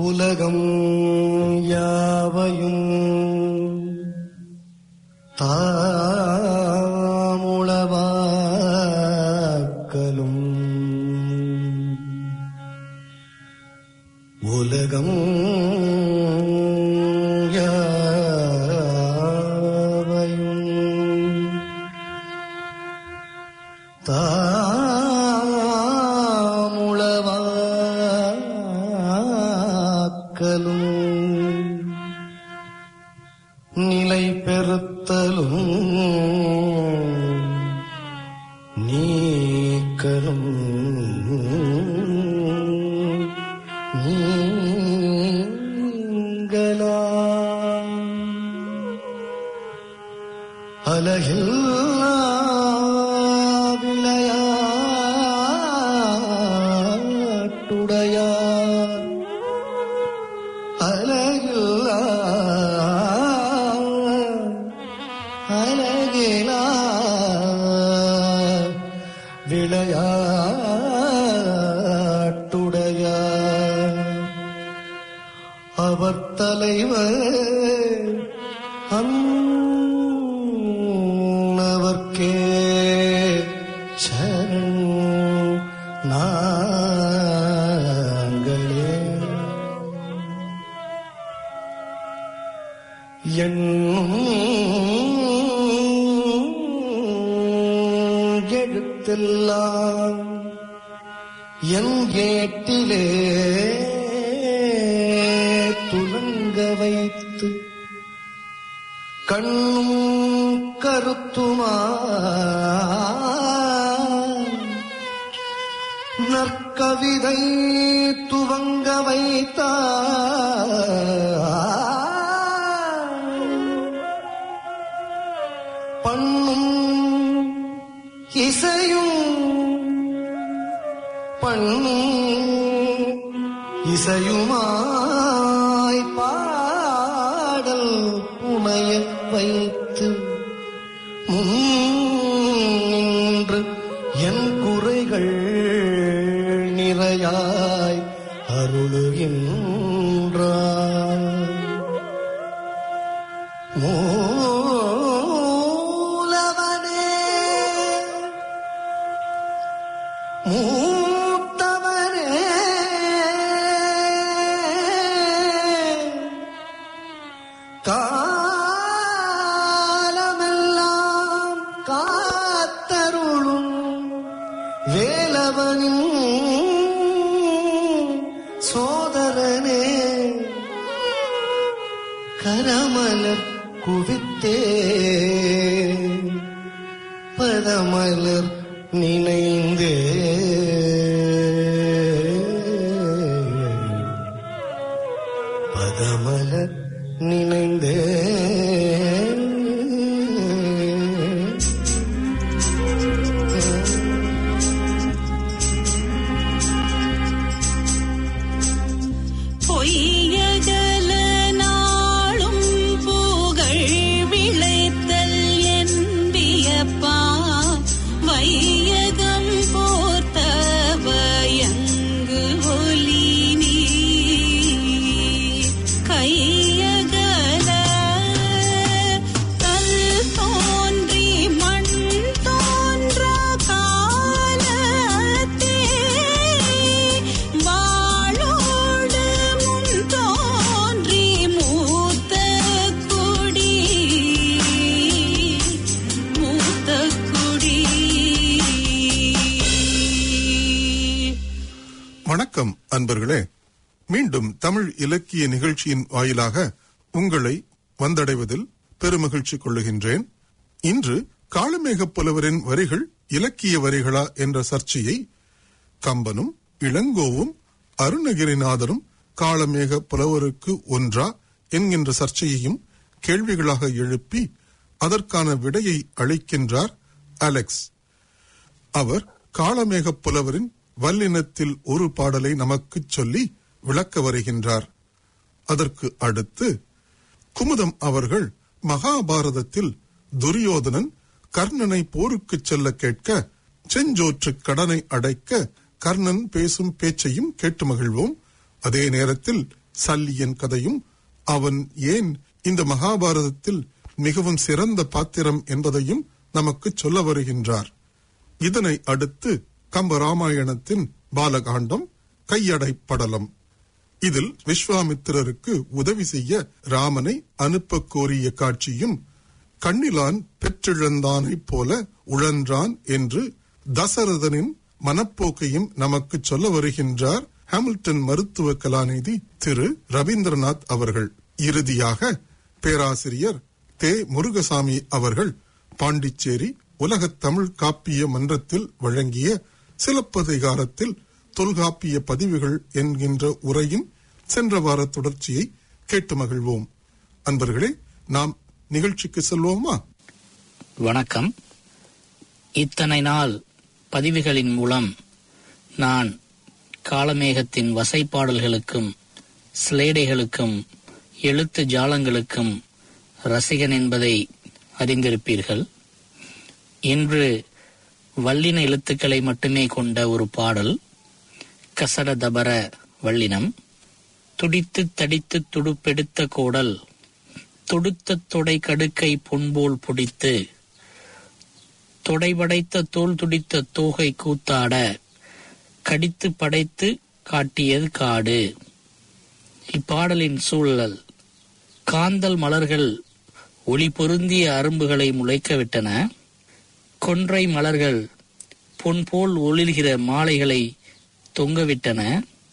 உலகம் யாவையும் தாமுளவாக்கலும் உலகம் யாவையும் தாமுளவாக்கலும் நிலை பெறுத்தலும் நீக்கலும் நீங்களாம் அலகில்லா விளையாட்டுடையார் அலகில்லா அலகிலா விளையாட்டுடையார் அவர் தலைவர் அன்னவர்க்கே சரண் நாங்களே எண்ணும் எழுத்தெல்லாம் என் ஏட்டிலே துலங்க வைத்து கண்ணும் கருத்துமா நற்கவிதை துவங்க வைத்தார் பண்ணும் இசையும் பண்ணும் இசையுமாய் பாடல் புனைய வைத்து முன்று என் குறைகள் நிறையாய் அருளுகின்றார் மூலவனே மூத்தவனே காலமெல்லாம் காத்தருளும் வேலவனின் சோதரனே கரமலர் குவித்தே பதமலர் நினைந்தே பதமலர் நினைந்தே பொய்யகல நாளும் புகழ் விளைத்தல் என்பியப்பா வையகம் போர்த்தவ யங்கு ஒலி நீ கையகல கல் தோன்றி மண் தோன்றா காலத்தே வாளோடு முன் தோன்றி மூத்த குடி மூத்த குடி வணக்கம் அன்பர்களே மீண்டும் தமிழ் இலக்கிய நிகழ்ச்சியின் வாயிலாக உங்களை வந்தடைவதில் பெருமகிழ்ச்சி கொள்ளுகின்றேன் இன்று காளமேகப் புலவரின் வரிகள் இலக்கிய வரிகளா என்ற சர்ச்சையை கம்பனும் இளங்கோவும் அருணகிரிநாதரும் காளமேக புலவருக்கு ஒன்றா என்கின்ற சர்ச்சையையும் கேள்விகளாக எழுப்பி அதற்கான விடையை அளிக்கின்றார் அலெக்ஸ் அவர் காளமேகப் புலவரின் வல்லினத்தில் ஒரு பாடலை நமக்குச் சொல்லி விளக்க வருகின்றார் அதற்கு அடுத்து குமுதம் அவர்கள் மகாபாரதத்தில் துரியோதனன் கர்ணனை போருக்குச் செல்ல கேட்க செஞ்சோற்று கடனை அடைக்க கர்ணன் பேசும் பேச்சையும் கேட்டு மகிழ்வோம் அதே நேரத்தில் சல்லியன் கதையும் அவன் ஏன் இந்த மகாபாரதத்தில் மிகவும் சிறந்த பாத்திரம் என்பதையும் நமக்கு சொல்ல வருகின்றார் இதனை அடுத்து கம்ப ராமாயணத்தின் பாலகாண்டம் கையடை படலம் இதில் விஸ்வாமித்திரருக்கு உதவி செய்ய ராமனை அனுப்ப கோரிய காட்சியும் கண்ணிலான் பெற்றிழந்தானைப் போல உழன்றான் என்று தசரதனின் மனப்போக்கையும் நமக்கு சொல்ல வருகின்றார் ஹாமில்டன் மருத்துவ கலாநிதி திரு ரவீந்திரநாத் அவர்கள் இறுதியாக பேராசிரியர் தே முருகசாமி அவர்கள் பாண்டிச்சேரி உலகத் தமிழ் காப்பிய மன்றத்தில் வழங்கிய சிலப்பதிகாரத்தில் தொல்காப்பிய பதிவுகள் என்கின்ற உரையின் சென்ற வார தொடர்ச்சியை கேட்டு மகிழ்வோம் அன்பர்களே நாம் நிகழ்ச்சிக்கு செல்வோமா வணக்கம் இத்தனை நாள் பதிவுகளின் மூலம் நான் காலமேகத்தின் வசைப்பாடல்களுக்கும் சிலேடைகளுக்கும் எழுத்து ஜாலங்களுக்கும் ரசிகன் என்பதை அறிந்திருப்பீர்கள் இன்று வல்லின எழுத்துக்களை மட்டுமே கொண்ட ஒரு பாடல் கசட தபர வல்லினம் துடித்து தடித்து துடுப்பெடுத்த கோடல் தொடுத்த தொடை கடுக்கை பொன்போல் புடித்து தொடைபடைத்த தோல் துடித்த தோகை கூத்தாட கடித்து படைத்து காட்டியது காடு இப்பாடலின் சூழல் காந்தல் மலர்கள் ஒளி பொருந்திய அரும்புகளை முளைக்க விட்டன கொன்றை மலர்கள் பொன் போல் ஒளிர்கிற மாலைகளை தொங்கவிட்டன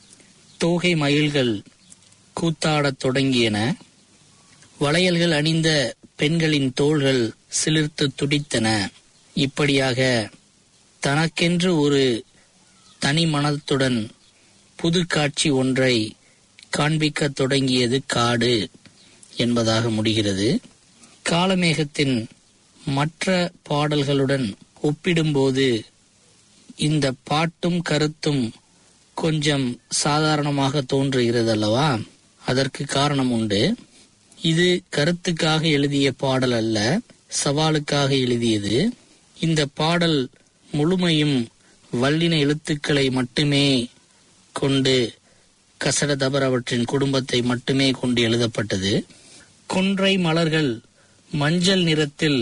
தோகை மயில்கள் கூத்தாடத் தொடங்கியன வளையல்கள் அணிந்த பெண்களின் தோள்கள் சிலிர்த்து துடித்தன இப்படியாக தனக்கென்று ஒரு தனி மனத்துடன் புது காட்சி ஒன்றை காண்பிக்கத் தொடங்கியது காடு என்பதாக முடிகிறது காலமேகத்தின் மற்ற பாடல்களுடன் ஒப்பிடும்போது இந்த பாட்டும் கருத்தும் கொஞ்சம் சாதாரணமாக தோன்றுகிறது அல்லவா அதற்கு காரணம் உண்டு இது கருத்துக்காக எழுதிய பாடல் அல்ல சவாலுக்காக எழுதியது இந்த பாடல் முழுமையும் வல்லின எழுத்துக்களை மட்டுமே கொண்டு கசட தபர் அவற்றின் குடும்பத்தை மட்டுமே கொண்டு எழுதப்பட்டது கொன்றை மலர்கள் மஞ்சள் நிறத்தில்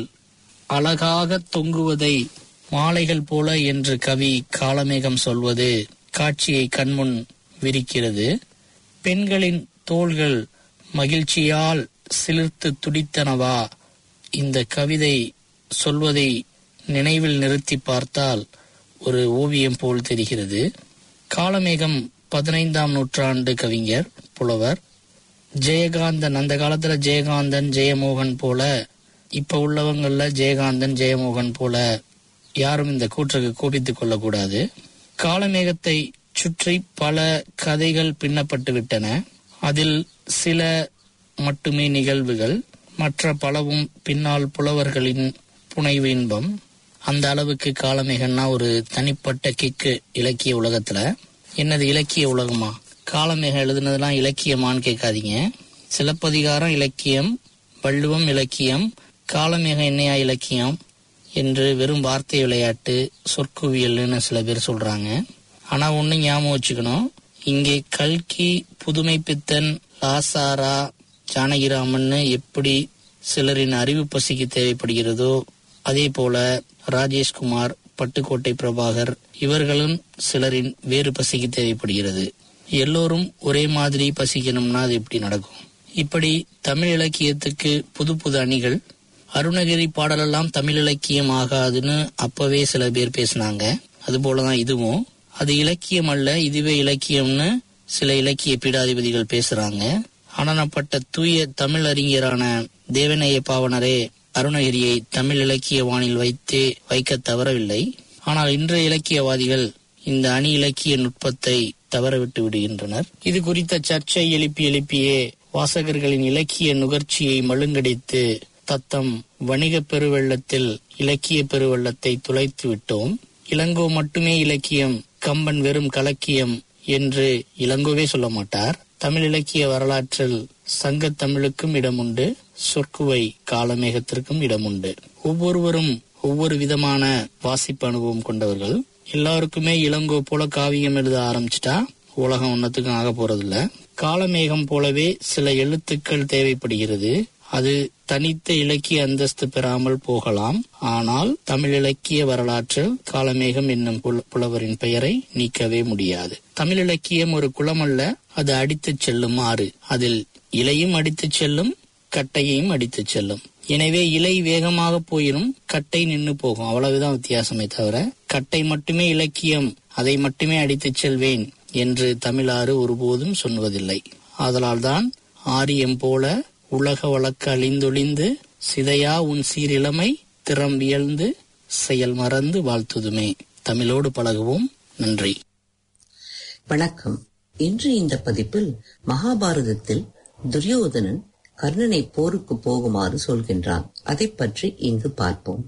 அழகாக தொங்குவதை மாலைகள் போல என்று கவி காலமேகம் சொல்வது காட்சியை கண்முன் விரிக்கிறது பெண்களின் தோள்கள் மகிழ்ச்சியால் சிலிர்த்து துடித்தனவா இந்த கவிதை சொல்வதை நினைவில் நிறுத்தி பார்த்தால் ஒரு ஓவியம் போல் தெரிகிறது காலமேகம் பதினைந்தாம் நூற்றாண்டு கவிஞர் புலவர் ஜெயகாந்தன் அந்த காலத்துல ஜெயகாந்தன் ஜெயமோகன் போல இப்ப உள்ளவங்கள்ல ஜெயகாந்தன் ஜெயமோகன் போல யாரும் இந்த கூற்றுக்கு கோபித்துக் கொள்ளக்கூடாது காலமேகத்தை சுற்றி பல கதைகள் பின்னப்பட்டு விட்டன அதில் சில மட்டுமே நிகழ்வுகள் மற்ற பலவும் பின்னால் புலவர்களின் புனைவு இன்பம் அந்த அளவுக்கு காலமேகன்னா ஒரு தனிப்பட்ட கிக்கு இலக்கிய உலகத்துல என்னது இலக்கிய உலகமா காலமேகம் எழுதுனதெல்லாம் இலக்கியமான்னு கேட்காதீங்க சிலப்பதிகாரம் இலக்கியம் வள்ளுவம் இலக்கியம் காலமேகம் என்னையா இலக்கியம் என்று வெறும் வார்த்தை விளையாட்டு சொற்குவியல்னு சில பேர் சொல்றாங்க ஆனா ஒண்ணு ஞாபகம் வச்சுக்கணும் இங்கே கல்கி புதுமை பித்தன் லாசாரா ஜானகிராமன்னு எப்படி சிலரின் அறிவு பசிக்கு தேவைப்படுகிறதோ அதே போல ராஜேஷ்குமார் பட்டுக்கோட்டை பிரபாகர் இவர்களும் சிலரின் வேறு பசிக்கு தேவைப்படுகிறது எல்லோரும் ஒரே மாதிரி பசிக்கணும்னா அது எப்படி நடக்கும் இப்படி தமிழ் இலக்கியத்துக்கு புது புது அணிகள் அருணகிரி பாடலெல்லாம் தமிழ் இலக்கியம் ஆகாதுன்னு அப்பவே சில பேர் பேசினாங்க அது போலதான் இதுவும் அது இலக்கியம் அல்ல இதுவே இலக்கியம்னு சில இலக்கிய பீடாதிபதிகள் பேசுறாங்க ஆனப்பட்ட தூய தமிழ் அறிஞரான தேவநேய பாவனரே அருணகிரியை தமிழ் இலக்கிய வானில் வைத்தே வைக்க தவறவில்லை ஆனால் இன்றைய இலக்கியவாதிகள் இந்த அணி இலக்கிய நுட்பத்தை தவறவிட்டு விடுகின்றனர் இது குறித்த சர்ச்சை எழுப்பி எழுப்பியே வாசகர்களின் இலக்கிய நுகர்ச்சியை மழுங்கடித்து தத்தம் வணிக பெருவெள்ளத்தில் இலக்கிய பெருவெள்ளத்தை துளைத்து விட்டோம் இளங்கோ மட்டுமே இலக்கியம் கம்பன் வெறும் கலக்கியம் என்று இளங்கோவே சொல்ல மாட்டார் தமிழ் இலக்கிய வரலாற்றில் சங்க தமிழுக்கும் இடமுண்டு சொற்குவை காலமேகத்திற்கும் இடமுண்டு ஒவ்வொருவரும் ஒவ்வொரு விதமான வாசிப்பு அனுபவம் கொண்டவர்கள் எல்லாருக்குமே இளங்கோ போல காவியம் எழுத ஆரம்பிச்சிட்டா உலகம் ஒன்னத்துக்கும் ஆக போறதில்ல காலமேகம் போலவே சில எழுத்துக்கள் தேவைப்படுகிறது அது தனித்த இலக்கிய அந்தஸ்து பெறாமல் போகலாம் ஆனால் தமிழ் இலக்கிய வரலாற்றில் காலமேகம் என்னும் புல- புலவரின் பெயரை நீக்கவே முடியாது தமிழ் இலக்கியம் ஒரு குளமல்ல அது அடித்துச் செல்லும் ஆறு அதில் இலையும் அடித்துச் செல்லும் கட்டையையும் அடித்துச் செல்லும் எனவே இலை வேகமாக போயினும் கட்டை நின்னு போகும் அவ்வளவுதான் வித்தியாசமே தவிர கட்டை மட்டுமே இலக்கியம் அதை மட்டுமே அடித்துச் செல்வேன் என்று தமிழாறு ஒருபோதும் சொல்வதில்லை ஆதலால்தான் ஆரியம் போல உலக வழக்கு அழிந்தொழிந்து சிதையா உன் சீரிழமை திறம் வியழ்ந்து செயல் மறந்து வாழ்த்துதுமே தமிழோடு பழகுவோம் நன்றி வணக்கம் இன்று இந்த பதிப்பில் மகாபாரதத்தில் துரியோதனன் கர்ணனை போருக்கு போகுமாறு சொல்கின்றான் அதைப் பற்றி இங்கு பார்ப்போம்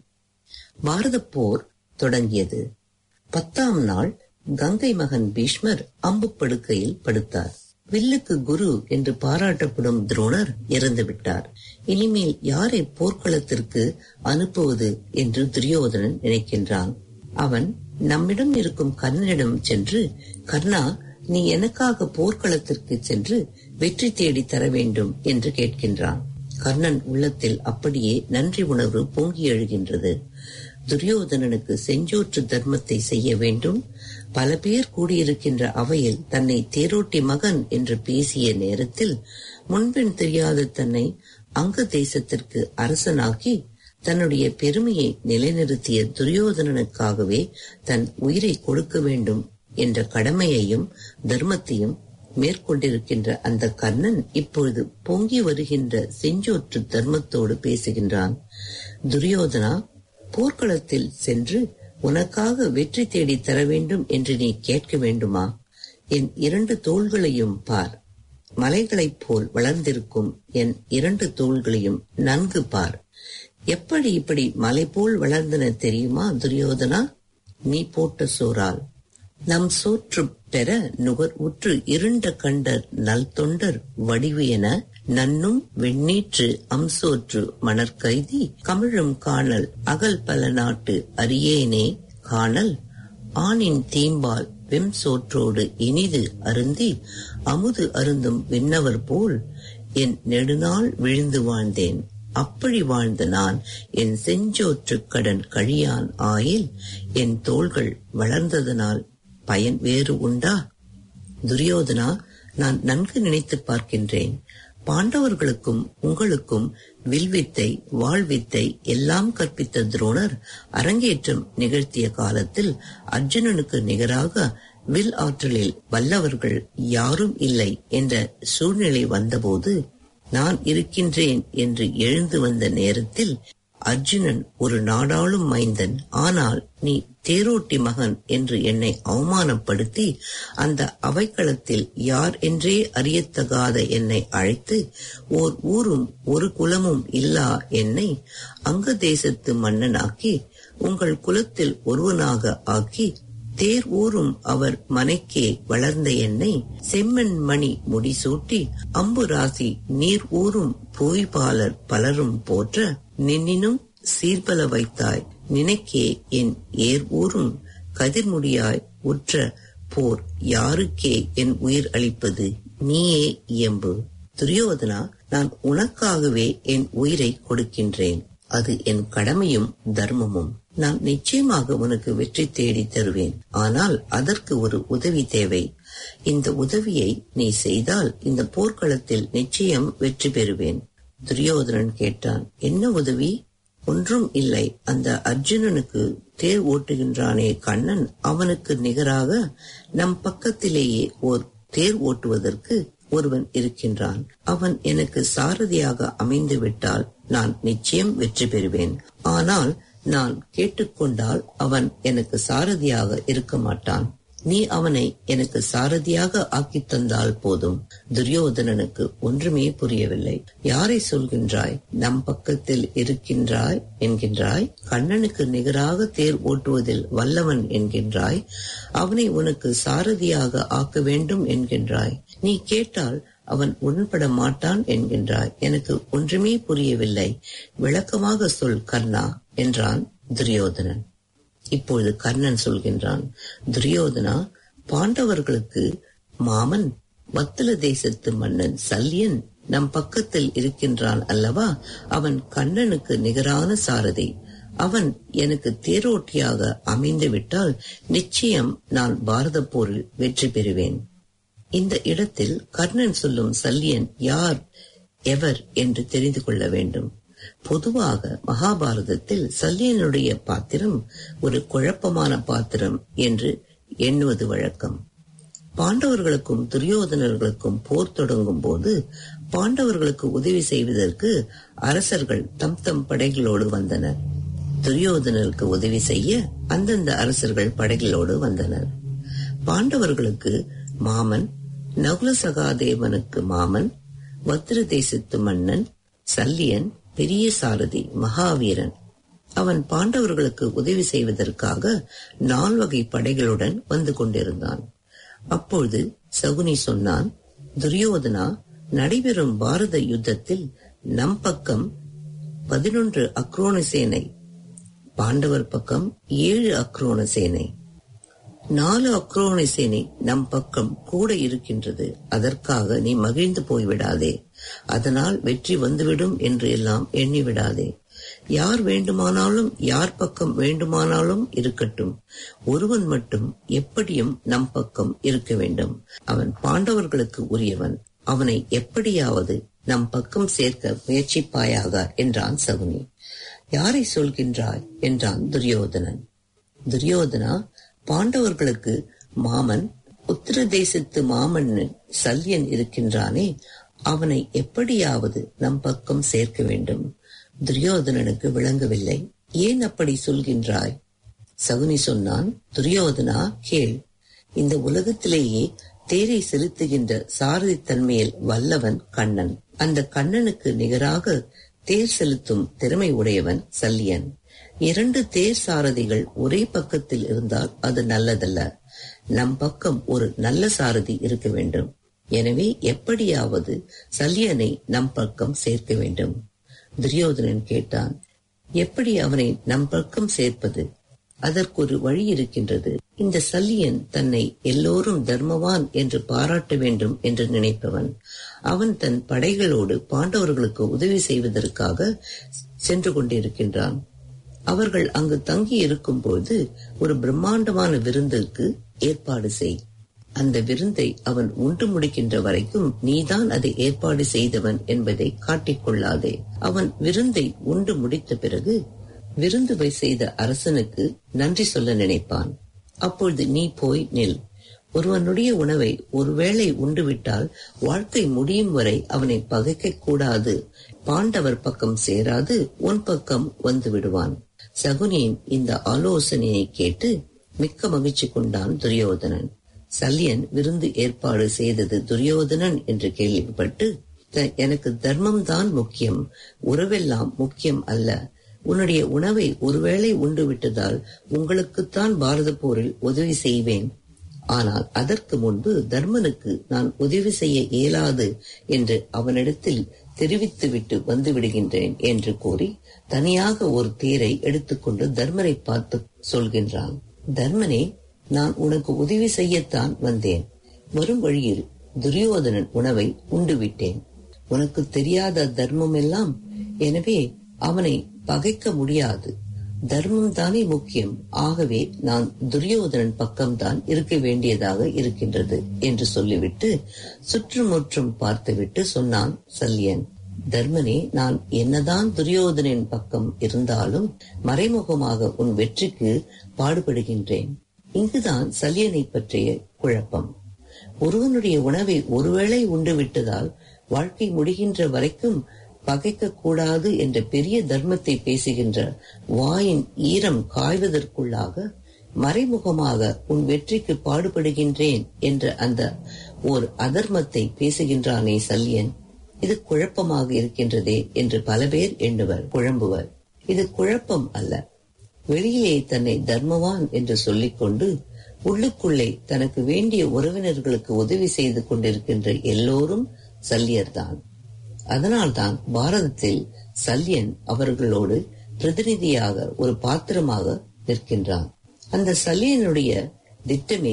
பாரதப் போர் தொடங்கியது பத்தாம் நாள் கங்கை மகன் பீஷ்மர் அம்பு படுக்கையில் படுத்தார் வில்லுக்கு குரு என்று பாராட்டப்படும் துரோணர் இறந்து விட்டார் இனிமேல் யாரை போர்க்களத்திற்கு அனுப்புவது என்று துரியோதனன் நினைக்கின்றான் அவன் நம்மிடம் இருக்கும் கர்ணனிடம் சென்று கர்ணா நீ எனக்காக போர்க்களத்திற்கு சென்று வெற்றி தேடி தர வேண்டும் என்று கேட்கின்றான் கர்ணன் உள்ளத்தில் அப்படியே நன்றி உணர்வு பொங்கி எழுகின்றது துரியோதனனுக்கு செஞ்சோற்று தர்மத்தை செய்ய வேண்டும் பல பேர் கூடியிருக்கின்ற அவையில் தன்னை தேரோட்டி மகன் என்று பேசிய நேரத்தில் முன்பின் தெரியாத தன்னை அங்க தேசத்திற்கு அரசனாக்கி தன்னுடைய பெருமையை நிலைநிறுத்திய துரியோதனனுக்காகவே தன் உயிரை கொடுக்க வேண்டும் என்ற கடமையையும் தர்மத்தையும் மேற்கொண்டிருக்கின்ற அந்த கர்ணன் இப்பொழுது பொங்கி வருகின்ற செஞ்சோற்று தர்மத்தோடு பேசுகின்றான் துரியோதனா போர்க்களத்தில் சென்று உனக்காக வெற்றி தேடி தர வேண்டும் என்று நீ கேட்க வேண்டுமா என் இரண்டு தோள்களையும் பார் மலைகளைப் போல் வளர்ந்திருக்கும் என் இரண்டு தோள்களையும் நன்கு பார் எப்படி இப்படி மலை போல் வளர்ந்தன தெரியுமா துரியோதனா நீ போட்ட சோறால் நம் சோற்று பெற நுகர் உற்று இருண்ட கண்டர் நல் தொண்டர் வடிவு என நன்னும் வெண்ணீற்று அம்சோற்று மணற்கைதி கமிழும் காணல் அகல் பல நாட்டு அரியேனே காணல் ஆணின் தீம்பால் வெம் சோற்றோடு இனிது அருந்தி அமுது அருந்தும் விண்ணவர் போல் என் நெடுநாள் விழுந்து வாழ்ந்தேன் அப்படி வாழ்ந்த நான் என் செஞ்சோற்றுக் கடன் கழியான் ஆயில் என் தோள்கள் வளர்ந்ததனால் பயன் வேறு உண்டா துரியோதனா நான் நன்கு நினைத்து பார்க்கின்றேன் பாண்டவர்களுக்கும் உங்களுக்கும் வில்வித்தை வாழ்வித்தை எல்லாம் கற்பித்த துரோணர் அரங்கேற்றம் நிகழ்த்திய காலத்தில் அர்ஜுனனுக்கு நிகராக வில் ஆற்றலில் வல்லவர்கள் யாரும் இல்லை என்ற சூழ்நிலை வந்தபோது நான் இருக்கின்றேன் என்று எழுந்து வந்த நேரத்தில் அர்ஜுனன் ஒரு நாடாளும் மைந்தன் ஆனால் நீ தேரோட்டி மகன் என்று என்னை அவமானப்படுத்தி அந்த அவைக்களத்தில் யார் என்றே அறியத்தகாத என்னை அழைத்து ஓர் ஊரும் ஒரு குலமும் இல்லா என்னை அங்க தேசத்து மன்னனாக்கி உங்கள் குலத்தில் ஒருவனாக ஆக்கி தேர் ஊரும் அவர் மனைக்கே வளர்ந்த என்னை செம்மண் மணி முடிசூட்டி அம்பு ராசி நீர் ஊரும் போய்பாலர் பலரும் போற்ற நின்னினும் சீர்பல வைத்தாய் நினைக்கே என் ஏர் ஊரும் கதிர்முடியாய் உற்ற போர் யாருக்கே என் உயிர் அளிப்பது நீயே இயம்பு துரியோதனா நான் உனக்காகவே என் உயிரை கொடுக்கின்றேன் அது என் கடமையும் தர்மமும் நான் நிச்சயமாக உனக்கு வெற்றி தேடி தருவேன் ஆனால் அதற்கு ஒரு உதவி தேவை இந்த உதவியை நீ செய்தால் இந்த போர்க்களத்தில் நிச்சயம் வெற்றி பெறுவேன் துரியோதனன் கேட்டான் என்ன உதவி ஒன்றும் இல்லை அந்த அர்ஜுனனுக்கு தேர் ஓட்டுகின்றானே கண்ணன் அவனுக்கு நிகராக நம் பக்கத்திலேயே ஓர் தேர் ஓட்டுவதற்கு ஒருவன் இருக்கின்றான் அவன் எனக்கு சாரதியாக அமைந்து விட்டால் நான் நிச்சயம் வெற்றி பெறுவேன் ஆனால் நான் கேட்டுக்கொண்டால் அவன் எனக்கு சாரதியாக இருக்க மாட்டான் நீ அவனை எனக்கு சாரதியாக ஆக்கித் தந்தால் போதும் துரியோதனனுக்கு ஒன்றுமே புரியவில்லை யாரை சொல்கின்றாய் நம் பக்கத்தில் இருக்கின்றாய் என்கின்றாய் கண்ணனுக்கு நிகராக தேர் ஓட்டுவதில் வல்லவன் என்கின்றாய் அவனை உனக்கு சாரதியாக ஆக்க வேண்டும் என்கின்றாய் நீ கேட்டால் அவன் உடன்பட மாட்டான் என்கின்றாய் எனக்கு ஒன்றுமே புரியவில்லை விளக்கமாக சொல் கர்ணா என்றான் துரியோதனன் இப்பொழுது கர்ணன் சொல்கின்றான் துரியோதனா பாண்டவர்களுக்கு மாமன் வத்தல தேசத்து மன்னன் சல்லியன் நம் பக்கத்தில் இருக்கின்றான் அல்லவா அவன் கண்ணனுக்கு நிகரான சாரதி அவன் எனக்கு தேரோட்டியாக அமைந்து விட்டால் நிச்சயம் நான் பாரத போரில் வெற்றி பெறுவேன் இந்த இடத்தில் கர்ணன் சொல்லும் சல்லியன் யார் எவர் என்று தெரிந்து கொள்ள வேண்டும் பொதுவாக மகாபாரதத்தில் சல்லியனுடைய பாத்திரம் ஒரு குழப்பமான பாத்திரம் என்று எண்ணுவது வழக்கம் பாண்டவர்களுக்கும் துரியோதனர்களுக்கும் போர் தொடங்கும் போது பாண்டவர்களுக்கு உதவி செய்வதற்கு அரசர்கள் தம் தம் படைகளோடு வந்தனர் துரியோதனருக்கு உதவி செய்ய அந்தந்த அரசர்கள் படைகளோடு வந்தனர் பாண்டவர்களுக்கு மாமன் நகுல சகாதேவனுக்கு மாமன் வத்திர தேசத்து மன்னன் சல்லியன் பெரிய சாரதி மகாவீரன் அவன் பாண்டவர்களுக்கு உதவி செய்வதற்காக நால்வகை படைகளுடன் வந்து கொண்டிருந்தான் அப்பொழுது சகுனி சொன்னான் துரியோதனா நடைபெறும் பாரத யுத்தத்தில் நம் பக்கம் பதினொன்று அக்ரோண சேனை பாண்டவர் பக்கம் ஏழு அக்ரோண சேனை நாலு அக்ரோண சேனை நம் பக்கம் கூட இருக்கின்றது அதற்காக நீ மகிழ்ந்து போய்விடாதே அதனால் வெற்றி வந்துவிடும் என்று எல்லாம் எண்ணிவிடாதே யார் வேண்டுமானாலும் யார் பக்கம் வேண்டுமானாலும் இருக்கட்டும் ஒருவன் மட்டும் எப்படியும் நம் பக்கம் இருக்க வேண்டும் அவன் பாண்டவர்களுக்கு உரியவன் அவனை எப்படியாவது நம் பக்கம் சேர்க்க முயற்சிப்பாயாக என்றான் சகுனி யாரை சொல்கின்றாய் என்றான் துரியோதனன் துரியோதனா பாண்டவர்களுக்கு மாமன் உத்தர தேசத்து மாமன் சல்யன் இருக்கின்றானே அவனை எப்படியாவது நம் பக்கம் சேர்க்க வேண்டும் துரியோதனனுக்கு விளங்கவில்லை ஏன் அப்படி சொல்கின்றாய் சகுனி சொன்னான் துரியோதனா கேள் இந்த உலகத்திலேயே தேரை செலுத்துகின்ற சாரதித்தன்மையில் வல்லவன் கண்ணன் அந்த கண்ணனுக்கு நிகராக தேர் செலுத்தும் திறமை உடையவன் சல்லியன் இரண்டு தேர் சாரதிகள் ஒரே பக்கத்தில் இருந்தால் அது நல்லதல்ல நம் பக்கம் ஒரு நல்ல சாரதி இருக்க வேண்டும் எனவே எப்படியாவது சல்லியனை நம் பக்கம் சேர்க்க வேண்டும் துரியோதனன் கேட்டான் எப்படி அவனை நம் பக்கம் சேர்ப்பது அதற்கு ஒரு வழி இருக்கின்றது இந்த சல்லியன் தன்னை எல்லோரும் தர்மவான் என்று பாராட்ட வேண்டும் என்று நினைப்பவன் அவன் தன் படைகளோடு பாண்டவர்களுக்கு உதவி செய்வதற்காக சென்று கொண்டிருக்கின்றான் அவர்கள் அங்கு தங்கி இருக்கும் பொழுது ஒரு பிரம்மாண்டமான விருந்திற்கு ஏற்பாடு செய் அந்த விருந்தை அவன் உண்டு முடிக்கின்ற வரைக்கும் நீதான் அதை ஏற்பாடு செய்தவன் என்பதை காட்டிக்கொள்ளாதே அவன் விருந்தை உண்டு முடித்த பிறகு விருந்துவை செய்த அரசனுக்கு நன்றி சொல்ல நினைப்பான் அப்பொழுது நீ போய் நில் ஒருவனுடைய உணவை ஒருவேளை உண்டுவிட்டால் வாழ்க்கை முடியும் வரை அவனை பகைக்க கூடாது பாண்டவர் பக்கம் சேராது உன் பக்கம் வந்து விடுவான் சகுனியின் இந்த ஆலோசனையை கேட்டு மிக்க மகிழ்ச்சி கொண்டான் துரியோதனன் சல்லியன் விருந்து ஏற்பாடு செய்தது துரியோதனன் என்று கேள்விப்பட்டு "த- எனக்கு தர்மம் தான் முக்கியம் உறவெல்லாம் முக்கியம் அல்ல உன்னுடைய உணவை ஒருவேளை உண்டு விட்டதால் உங்களுக்குத்தான் பாரத போரில் உதவி செய்வேன் ஆனால் அதற்கு முன்பு தர்மனுக்கு நான் உதவி செய்ய இயலாது என்று அவனிடத்தில் தெரிவித்துவிட்டு வந்து விடுகின்றேன் என்று கூறி தனியாக ஒரு தேரை எடுத்துக்கொண்டு தர்மனை பார்த்து சொல்கின்றான் தர்மனே நான் உனக்கு உதவி செய்யத்தான் வந்தேன் வரும் வழியில் துரியோதனன் உணவை உண்டு விட்டேன் உனக்கு தெரியாத தர்மம் எல்லாம் எனவே அவனை பகைக்க முடியாது தர்மம் தானே முக்கியம் ஆகவே நான் துரியோதனன் பக்கம்தான் இருக்க வேண்டியதாக இருக்கின்றது என்று சொல்லிவிட்டு சுற்றுமுற்றும் பார்த்துவிட்டு சொன்னான் சல்லியன் தர்மனே நான் என்னதான் துரியோதனின் பக்கம் இருந்தாலும் மறைமுகமாக உன் வெற்றிக்கு பாடுபடுகின்றேன் இங்குதான் சல்லியனை பற்றிய குழப்பம் ஒருவனுடைய உணவை ஒருவேளை உண்டு விட்டதால் வாழ்க்கை முடிகின்ற வரைக்கும் பகைக்க கூடாது என்ற பெரிய தர்மத்தை பேசுகின்ற வாயின் ஈரம் காய்வதற்குள்ளாக மறைமுகமாக உன் வெற்றிக்கு பாடுபடுகின்றேன் என்ற அந்த ஓர் அதர்மத்தை பேசுகின்றானே சல்லியன் இது குழப்பமாக இருக்கின்றதே என்று பல பேர் எண்ணுவர் குழம்புவர் இது குழப்பம் அல்ல வெளியிலே தன்னை தர்மவான் என்று சொல்லிக்கொண்டு உள்ளுக்குள்ளே தனக்கு வேண்டிய உறவினர்களுக்கு உதவி செய்து கொண்டிருக்கின்ற எல்லோரும் சல்லியர்தான் அதனால்தான் பாரதத்தில் சல்யன் அவர்களோடு பிரதிநிதியாக ஒரு பாத்திரமாக நிற்கின்றான் அந்த சல்யனுடைய திட்டமே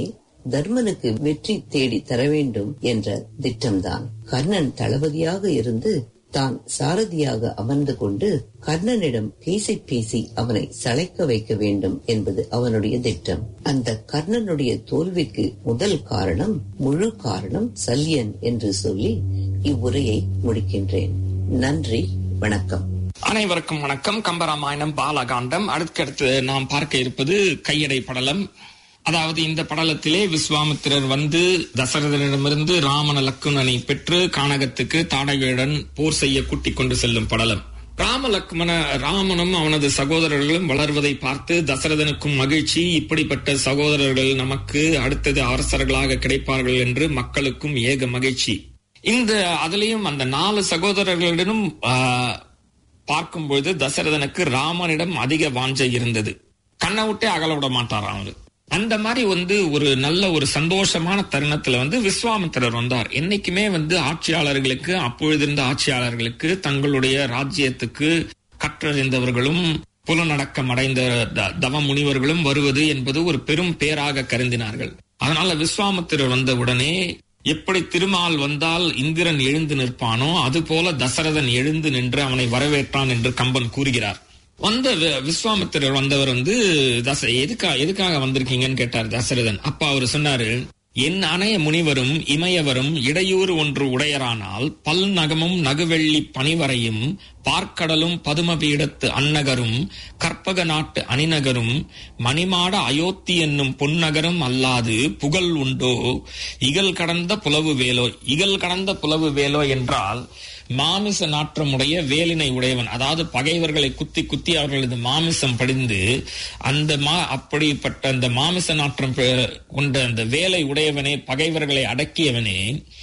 தர்மனுக்கு வெற்றி தேடி தர வேண்டும் என்ற திட்டம்தான் கர்ணன் தளபதியாக இருந்து தான் சாரதியாக அமர்ந்து கொண்டு கர்ணனிடம் பேசி பேசி அவனை சளைக்க வைக்க வேண்டும் என்பது அவனுடைய திட்டம் அந்த கர்ணனுடைய தோல்விக்கு முதல் காரணம் முழு காரணம் சல்யன் என்று சொல்லி இவ்வுரையை முடிக்கின்றேன் நன்றி வணக்கம் அனைவருக்கும் வணக்கம் கம்பராமாயணம் பாலகாண்டம் அடுத்தடுத்து நாம் பார்க்க இருப்பது கையடை படலம் அதாவது இந்த படலத்திலே விஸ்வாமித்திரர் வந்து தசரதனிடமிருந்து ராமன லக்குணனை பெற்று கானகத்துக்கு தாடகையுடன் போர் செய்ய கூட்டிக் கொண்டு செல்லும் படலம் ராம லக்மண ராமனும் அவனது சகோதரர்களும் வளர்வதை பார்த்து தசரதனுக்கும் மகிழ்ச்சி இப்படிப்பட்ட சகோதரர்கள் நமக்கு அடுத்தது அரசர்களாக கிடைப்பார்கள் என்று மக்களுக்கும் ஏக மகிழ்ச்சி இந்த அதுலயும் அந்த நாலு சகோதரர்களிடம் ஆஹ், பார்க்கும்பொழுது தசரதனுக்கு ராமனிடம் அதிக வாஞ்சை இருந்தது கண்ணை விட்டே அகல விட மாட்டாராம் அவரு அந்த மாதிரி வந்து ஒரு நல்ல ஒரு சந்தோஷமான தருணத்துல வந்து விஸ்வாமித்திரர் வந்தார் என்னைக்குமே வந்து ஆட்சியாளர்களுக்கு அப்பொழுது இருந்த ஆட்சியாளர்களுக்கு தங்களுடைய ராஜ்யத்துக்கு கற்றறிந்தவர்களும் புலனடக்கம் அடைந்த த- தவ முனிவர்களும் வருவது என்பது ஒரு பெரும் பேராக கருதினார்கள் அதனால விஸ்வாமித்திரர் வந்த உடனே எப்படி திருமால் வந்தால் இந்திரன் எழுந்து நிற்பானோ அதுபோல தசரதன் எழுந்து நின்று அவனை வரவேற்றான் என்று கம்பன் கூறுகிறார் வந்த வி- விஸ்வாமித்திரர் வந்தவர் வந்து தச எதுக்கா எதுக்காக வந்திருக்கீங்கன்னு கேட்டார் தசரதன் அப்ப அவர் சொன்னாரு என் அணைய முனிவரும் இமயவரும் இடையூறு ஒன்று உடையரானால் பல் நகமும் நகுவெள்ளி பனிவரையும் பார்க்கடலும் பதுமபீடத்து அன்னகரும் கற்பக நாட்டு அணிநகரும் மணிமாட அயோத்தி என்னும் பொன்னகரும் அல்லாது புகழ் உண்டோ இகல் கடந்த புலவு வேலோ இகல் கடந்த புலவு வேலோ என்றால் மாமிச நாற்றமுடைய வேலினை உடையவன் அதாவது பகைவர்களை குத்தி குத்தி அவர்களது மாமிசம் படிந்து அந்த மா அப்படிப்பட்ட அந்த மாமிச நாற்றம் பெ- கொண்ட அந்த வேலை உடையவனே பகைவர்களை அடக்கியவனே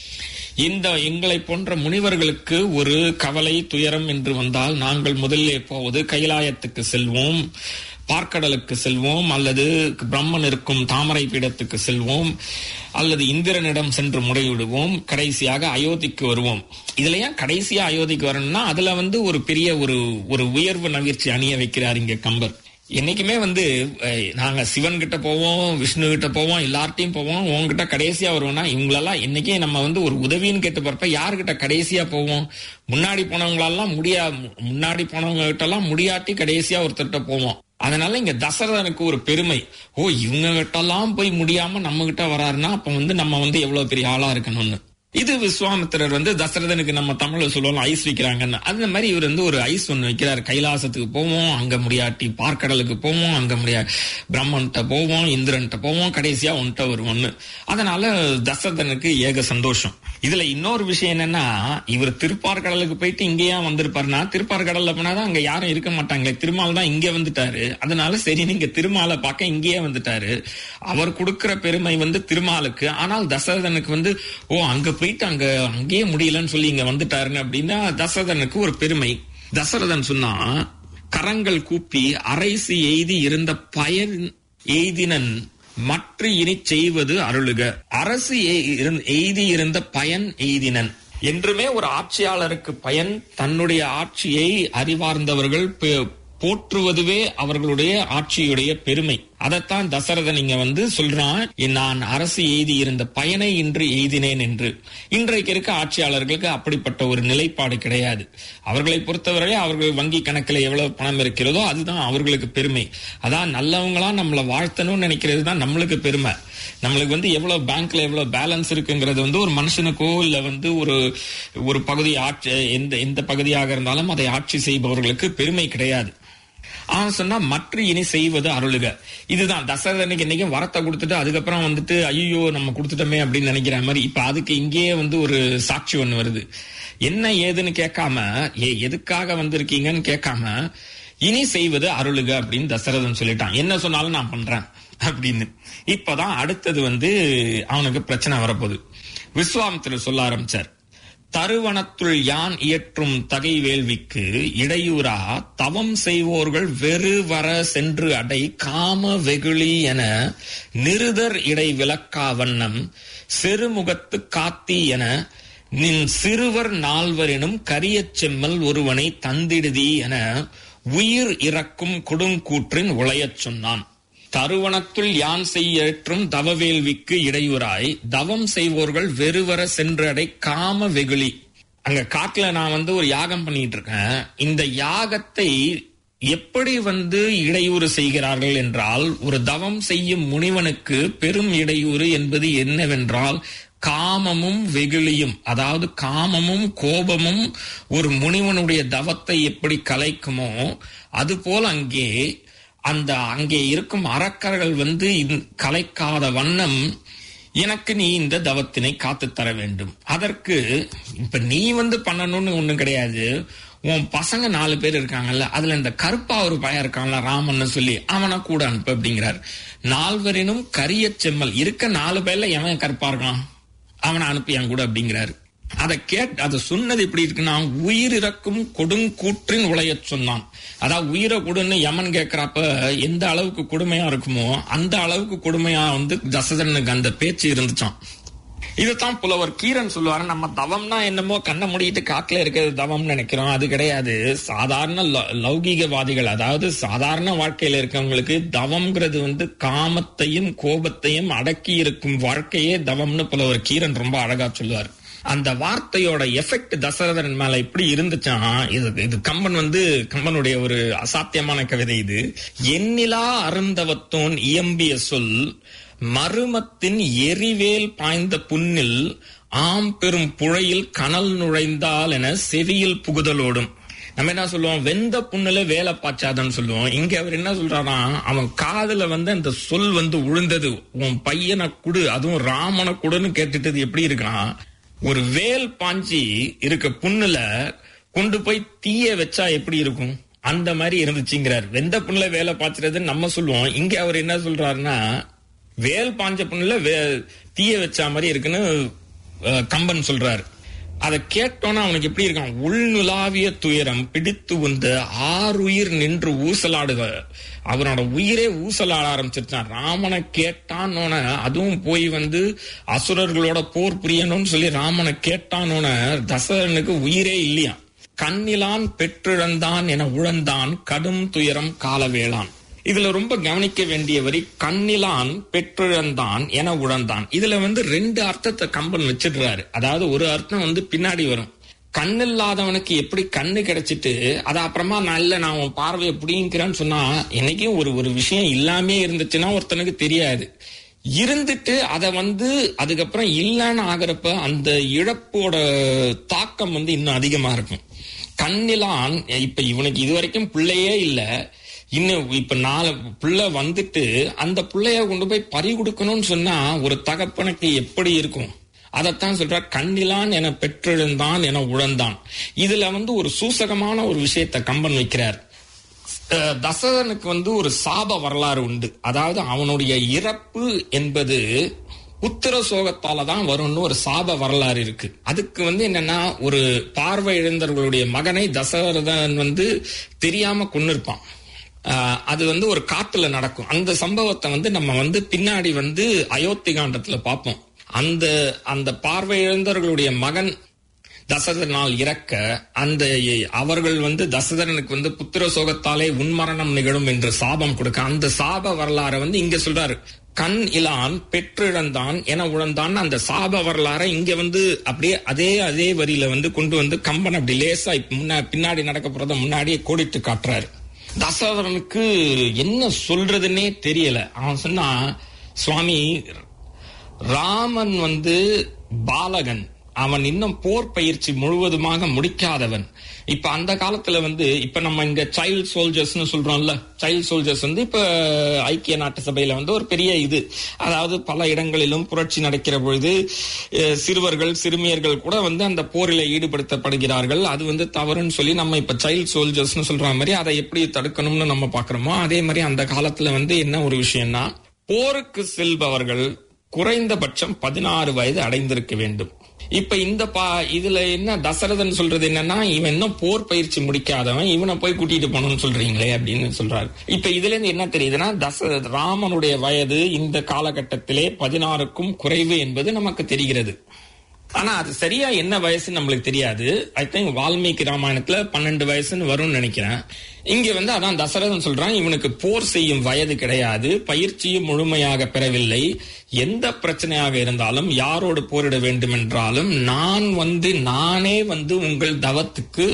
இந்த எங்களை போன்ற முனிவர்களுக்கு ஒரு கவலை துயரம் என்று வந்தால் நாங்கள் முதலிலே போவது கைலாயத்துக்கு செல்வோம் பார்க்கடலுக்கு செல்வோம் அல்லது பிரம்மன் இருக்கும் தாமரை பீடத்துக்கு செல்வோம் அல்லது இந்திரனிடம் சென்று முறையிடுவோம் கடைசியாக அயோத்திக்கு வருவோம் இதுல ஏன் கடைசியா அயோத்திக்கு வரணும்னா அதுல வந்து ஒரு பெரிய ஒரு ஒரு உயர்வு நவிர்ச்சி அணிய வைக்கிறார் இங்க கம்பர் என்னைக்குமே வந்து அஹ், நாங்க சிவன் கிட்ட போவோம் விஷ்ணு கிட்ட போவோம் எல்லார்ட்டையும் போவோம் உங்ககிட்ட கடைசியா வருவோம்னா இவங்களெல்லாம் என்னைக்கே நம்ம வந்து ஒரு உதவின்னு கேட்டு போறப்ப யாருகிட்ட கடைசியா போவோம் முன்னாடி போனவங்களெல்லாம் முடியா முன்னாடி போனவங்க கிட்ட எல்லாம் முடியாட்டி கடைசியா ஒருத்தர்கிட்ட போவோம் அதனால இங்க தசரதனுக்கு ஒரு பெருமை ஓ இவங்க கிட்ட எல்லாம் போய் முடியாம நம்ம கிட்ட வராருன்னா அப்ப வந்து நம்ம வந்து எவ்வளவு பெரிய ஆளா இருக்கணும்னு இது விஸ்வாமித்திரர் வந்து தசரதனுக்கு நம்ம தமிழ்ல சொல்லுவோம் ஐஸ் வைக்கிறாங்கன்னு அந்த மாதிரி இவர் வந்து ஒரு ஐஸ் ஒண்ணு வைக்கிறார் கைலாசத்துக்கு போவோம் அங்க முடியாட்டி பார்க்கடலுக்கு போவோம் அங்க முடியா பிரம்மன்ட்ட போவோம் இந்திரன்ட்ட போவோம் கடைசியா ஒன்ட்ட வருவோம்னு அதனால தசரதனுக்கு ஏக சந்தோஷம் இதுல இன்னொரு விஷயம் என்னன்னா இவர் திருப்பார்கடலுக்கு போயிட்டு இங்கேயா வந்திருப்பாருன்னா திருப்பார்கடல்ல போனாதான் அங்க யாரும் இருக்க மாட்டாங்க திருமால் தான் இங்க வந்துட்டாரு அதனால சரி நீங்க திருமாலை பார்க்க இங்கேயே வந்துட்டாரு அவர் கொடுக்கிற பெருமை வந்து திருமாலுக்கு ஆனால் தசரதனுக்கு வந்து ஓ அங்க போயிட்டு அங்க அங்கேயே முடியலன்னு சொல்லி இங்க வந்துட்டாருன்னு அப்படின்னா தசரதனுக்கு ஒரு பெருமை தசரதன் சொன்னா கரங்கள் கூப்பி அரைசு எய்தி இருந்த பயன் எய்தினன் மற்ற இனி செய்வது அருளுக அரசு எய்- இருந்- எய்தி இருந்த பயன் எய்தினன் என்றுமே ஒரு ஆட்சியாளருக்கு பயன் தன்னுடைய ஆட்சியை அறிவார்ந்தவர்கள் பெ- போற்றுவதுவே அவர்களுடைய ஆட்சியுடைய பெருமை அதைத்தான் தசரதன் இங்க வந்து சொல்றான் நான் அரசு எய்தி இருந்த பயனை இன்று எய்தினேன் என்று இன்றைக்கு இருக்க ஆட்சியாளர்களுக்கு அப்படிப்பட்ட ஒரு நிலைப்பாடு கிடையாது அவர்களை பொறுத்தவரை அவர்கள் வங்கி கணக்கில் எவ்வளவு பணம் இருக்கிறதோ அதுதான் அவர்களுக்கு பெருமை அதான் நல்லவங்களா நம்மளை வாழ்த்தணும்னு நினைக்கிறது தான் நம்மளுக்கு பெருமை நம்மளுக்கு வந்து எவ்வளவு பேங்க்ல எவ்வளவு பேலன்ஸ் இருக்குங்கிறது வந்து ஒரு மனுஷனுக்கோ இல்ல வந்து ஒரு ஒரு பகுதி ஆட்சி எந்த எந்த பகுதியாக இருந்தாலும் அதை ஆட்சி செய்பவர்களுக்கு பெருமை கிடையாது அவன் சொன்னா மற்ற இனி செய்வது அருளுக இதுதான் தசரதனுக்கு இன்னைக்கும் வரத்தை கொடுத்துட்டு அதுக்கப்புறம் வந்துட்டு ஐயோ நம்ம கொடுத்துட்டோமே அப்படின்னு நினைக்கிற மாதிரி இப்ப அதுக்கு இங்கேயே வந்து ஒரு சாட்சி ஒண்ணு வருது என்ன ஏதுன்னு கேட்காம ஏ எதுக்காக வந்திருக்கீங்கன்னு கேட்காம இனி செய்வது அருளுக அப்படின்னு தசரதன் சொல்லிட்டான் என்ன சொன்னாலும் நான் பண்றேன் அப்படின்னு இப்பதான் அடுத்தது வந்து அவனுக்கு பிரச்சனை வரப்போகுது விஸ்வாமித்திரர் சொல்ல ஆரம்பிச்சார் தருவனத்துள் யான் இயற்றும் தகை வேள்விக்கு இடையூறா தவம் செய்வோர்கள் வெறு வர சென்று அடை காம வெகுளி என நிருதர் இடை விளக்கா வண்ணம் செருமுகத்து காத்தி என நின் சிறுவர் நால்வரினும் கரியச் செம்மல் ஒருவனை தந்திடுதி என உயிர் இறக்கும் கொடுங்கூற்றின் உளையச் சொன்னான் தருவனத்துள் யான் செய்யற்றும் தவவேள்விக்கு இடையூறாய் தவம் செய்வோர்கள் வெறுவர சென்றடை காம வெகுளி அங்க காட்டுல நான் வந்து ஒரு யாகம் பண்ணிட்டு இருக்கேன் இந்த யாகத்தை எப்படி வந்து இடையூறு செய்கிறார்கள் என்றால் ஒரு தவம் செய்யும் முனிவனுக்கு பெரும் இடையூறு என்பது என்னவென்றால் காமமும் வெகுளியும் அதாவது காமமும் கோபமும் ஒரு முனிவனுடைய தவத்தை எப்படி கலைக்குமோ அதுபோல் அங்கே அந்த அங்கே இருக்கும் அரக்கர்கள் வந்து இந்த- கலைக்காத வண்ணம் எனக்கு நீ இந்த தவத்தினை காத்து தர வேண்டும் அதற்கு இப்ப நீ வந்து பண்ணணும்னு ஒண்ணும் கிடையாது உன் பசங்க நாலு பேர் இருக்காங்கல்ல அதுல இந்த கருப்பா ஒரு பையன் இருக்கான்ல ராமன்னு சொல்லி அவனை கூட அனுப்பு அப்படிங்கிறார் நால்வரினும் கரிய செம்மல் இருக்க நாலு பேர்ல எவன் கருப்பா இருக்கான் அவனை அனுப்பி என் கூட அப்படிங்கிறாரு அதை கேட் அதை சொன்னது எப்படி இருக்குன்னா உயிர் இறக்கும் கொடுங்கூற்றின் உளையச் சொன்னான் அதாவது உயிரை கொடுன்னு யமன் கேட்கிறப்ப எந்த அளவுக்கு கொடுமையா இருக்குமோ அந்த அளவுக்கு கொடுமையா வந்து தசதனுக்கு அந்த பேச்சு இருந்துச்சான் இதுதான் புலவர் கீரன் சொல்லுவாரு நம்ம தவம்னா என்னமோ கண்ணை மூடிட்டு காட்டுல இருக்கிறது தவம்னு நினைக்கிறோம் அது கிடையாது சாதாரண லௌ- லௌகீகவாதிகள் அதாவது சாதாரண வாழ்க்கையில இருக்கவங்களுக்கு தவம்ங்கிறது வந்து காமத்தையும் கோபத்தையும் அடக்கி இருக்கும் வாழ்க்கையே தவம்னு புலவர் கீரன் ரொம்ப அழகா சொல்லுவார் அந்த வார்த்தையோட எஃபெக்ட் தசரதன் மேல எப்படி இருந்துச்சான் இது இது கம்பன் வந்து கம்பனுடைய ஒரு அசாத்தியமான கவிதை இது எண்ணிலா அருந்தவத்தோன் இயம்பிய சொல் மருமத்தின் எரிவேல் பாய்ந்த புண்ணில் ஆம் பெரும் புழையில் கனல் நுழைந்தால் என செவியில் புகுதலோடும் நம்ம என்ன சொல்லுவோம் வெந்த புண்ணுல வேலை பாய்ச்சாதன்னு சொல்லுவோம் இங்க அவர் என்ன சொல்றாரா அவன் காதுல வந்து அந்த சொல் வந்து உழுந்தது உன் பையனை குடு அதுவும் ராமனை குடுன்னு கேட்டுட்டது எப்படி இருக்கான் ஒரு வேல் பாஞ்சி இருக்க புண்ணுல கொண்டு போய் தீய வச்சா எப்படி இருக்கும் அந்த மாதிரி இருந்துச்சுங்கிறார் வெந்த புண்ணுல வேலை பாய்ச்சறதுன்னு நம்ம சொல்லுவோம் இங்க அவர் என்ன சொல்றாருன்னா வேல் பாஞ்ச புண்ணுல வே தீய வச்ச மாதிரி இருக்குன்னு அஹ், கம்பன் சொல்றாரு அதை கேட்டோன்னா அவனுக்கு எப்படி இருக்கான் உள்நுலாவிய துயரம் பிடித்து வந்த ஆறுயிர் நின்று ஊசலாடுக அவனோட உயிரே ஊசலாட ஆரம்பிச்சிருச்சான் ராமனை கேட்டான்னோன அதுவும் போய் வந்து அசுரர்களோட போர் புரியணும்னு சொல்லி ராமனை கேட்டானோன தசரனுக்கு உயிரே இல்லையா கண்ணிலான் பெற்றிழந்தான் என உழந்தான் கடும் துயரம் காலவேளான் இதுல ரொம்ப கவனிக்க வேண்டிய வரி கண்ணிலான் பெற்றிழந்தான் என உழந்தான் இதுல வந்து ரெண்டு அர்த்தத்தை கம்பன் வச்சிடுறாரு அதாவது ஒரு அர்த்தம் வந்து பின்னாடி வரும் கண்ணில்லாதவனுக்கு எப்படி கண்ணு கிடைச்சிட்டு அது அப்புறமா நல்ல நான் உன் பார்வையை பிடிங்கிறேன்னு சொன்னா என்னைக்கும் ஒரு ஒரு விஷயம் இல்லாமே இருந்துச்சுன்னா ஒருத்தனுக்கு தெரியாது இருந்துட்டு அதை வந்து அதுக்கப்புறம் இல்லைன்னு ஆகிறப்ப அந்த இழப்போட தாக்கம் வந்து இன்னும் அதிகமா இருக்கும் கண்ணிலான் இப்ப இவனுக்கு இதுவரைக்கும் பிள்ளையே இல்ல இன்னும் இப்ப நாலு பிள்ளை வந்துட்டு அந்த பிள்ளைய கொண்டு போய் பறி கொடுக்கணும்னு சொன்னா ஒரு தகப்பனுக்கு எப்படி இருக்கும் அதைத்தான் சொல்றார் கண்ணிலான் என பெற்றெழுந்தான் என உழந்தான் இதுல வந்து ஒரு சூசகமான ஒரு விஷயத்தை கம்பன் வைக்கிறார் அஹ் தசரனுக்கு வந்து ஒரு சாப வரலாறு உண்டு அதாவது அவனுடைய இறப்பு என்பது புத்திர சோகத்தால தான் வரும்னு ஒரு சாப வரலாறு இருக்கு அதுக்கு வந்து என்னன்னா ஒரு பார்வை இழந்தவர்களுடைய மகனை தசரதன் வந்து தெரியாம கொன்னிருப்பான் ஆஹ் அது வந்து ஒரு காட்டுல நடக்கும் அந்த சம்பவத்தை வந்து நம்ம வந்து பின்னாடி வந்து அயோத்தி காண்டத்துல பார்ப்போம் அந்த அந்த பார்வை இழந்தவர்களுடைய மகன் தசரதனால் இறக்க அந்த அவர்கள் வந்து தசரதனுக்கு வந்து புத்திர சோகத்தாலே உன்மரணம் நிகழும் என்று சாபம் கொடுக்க அந்த சாப வரலாறை வந்து இங்க சொல்றாரு கண் இலான் பெற்றிழந்தான் என உழந்தான் அந்த சாப வரலாறை இங்க வந்து அப்படியே அதே அதே வரியில வந்து கொண்டு வந்து கம்பன் அப்படி லேசா இப்ப முன்னா பின்னாடி நடக்க போறத முன்னாடியே கோடிட்டு காட்டுறாரு தசரதனுக்கு என்ன சொல்றதுன்னே தெரியல அவன் சொன்னா சுவாமி ராமன் வந்து பாலகன் அவன் இன்னும் போர் பயிற்சி முழுவதுமாக முடிக்காதவன் இப்ப அந்த காலத்துல வந்து இப்ப நம்ம இங்க சைல்ட் சோல்ஜர்ஸ்னு சொல்றோம்ல சைல்ட் சோல்ஜர்ஸ் வந்து இப்ப ஐக்கிய நாட்டு சபையில வந்து ஒரு பெரிய இது அதாவது பல இடங்களிலும் புரட்சி நடக்கிற பொழுது அஹ், சிறுவர்கள் சிறுமியர்கள் கூட வந்து அந்த போரில ஈடுபடுத்தப்படுகிறார்கள் அது வந்து தவறுன்னு சொல்லி நம்ம இப்ப சைல்ட் சோல்ஜர்ஸ்னு சொல்ற மாதிரி அதை எப்படி தடுக்கணும்னு நம்ம பாக்குறோமோ அதே மாதிரி அந்த காலத்துல வந்து என்ன ஒரு விஷயம்னா போருக்கு செல்பவர்கள் குறைந்தபட்சம் பதினாறு வயது அடைந்திருக்க வேண்டும் இப்ப இந்த பா இதுல என்ன தசரதன் சொல்றது என்னன்னா இவன் இன்னும் போர் பயிற்சி முடிக்காதவன் இவனை போய் கூட்டிட்டு போகணும்னு சொல்றீங்களே அப்படின்னு சொல்றாரு இப்ப இதுல இருந்து என்ன தெரியுதுன்னா தச ராமனுடைய வயது இந்த காலகட்டத்திலே பதினாறுக்கும் குறைவு என்பது நமக்கு தெரிகிறது ஆனா அது சரியா என்ன வயசுன்னு நம்மளுக்கு தெரியாது ஐ திங்க் வால்மீகி ராமாயணத்துல பன்னெண்டு வயசுன்னு வரும்னு நினைக்கிறேன் இங்க வந்து அதான் தசரதன் சொல்றான் இவனுக்கு போர் செய்யும் வயது கிடையாது பயிற்சியும் முழுமையாக பெறவில்லை எந்த பிரச்சனையாக இருந்தாலும் யாரோடு போரிட வேண்டும் என்றாலும் நான் வந்து நானே வந்து உங்கள் தவத்துக்கு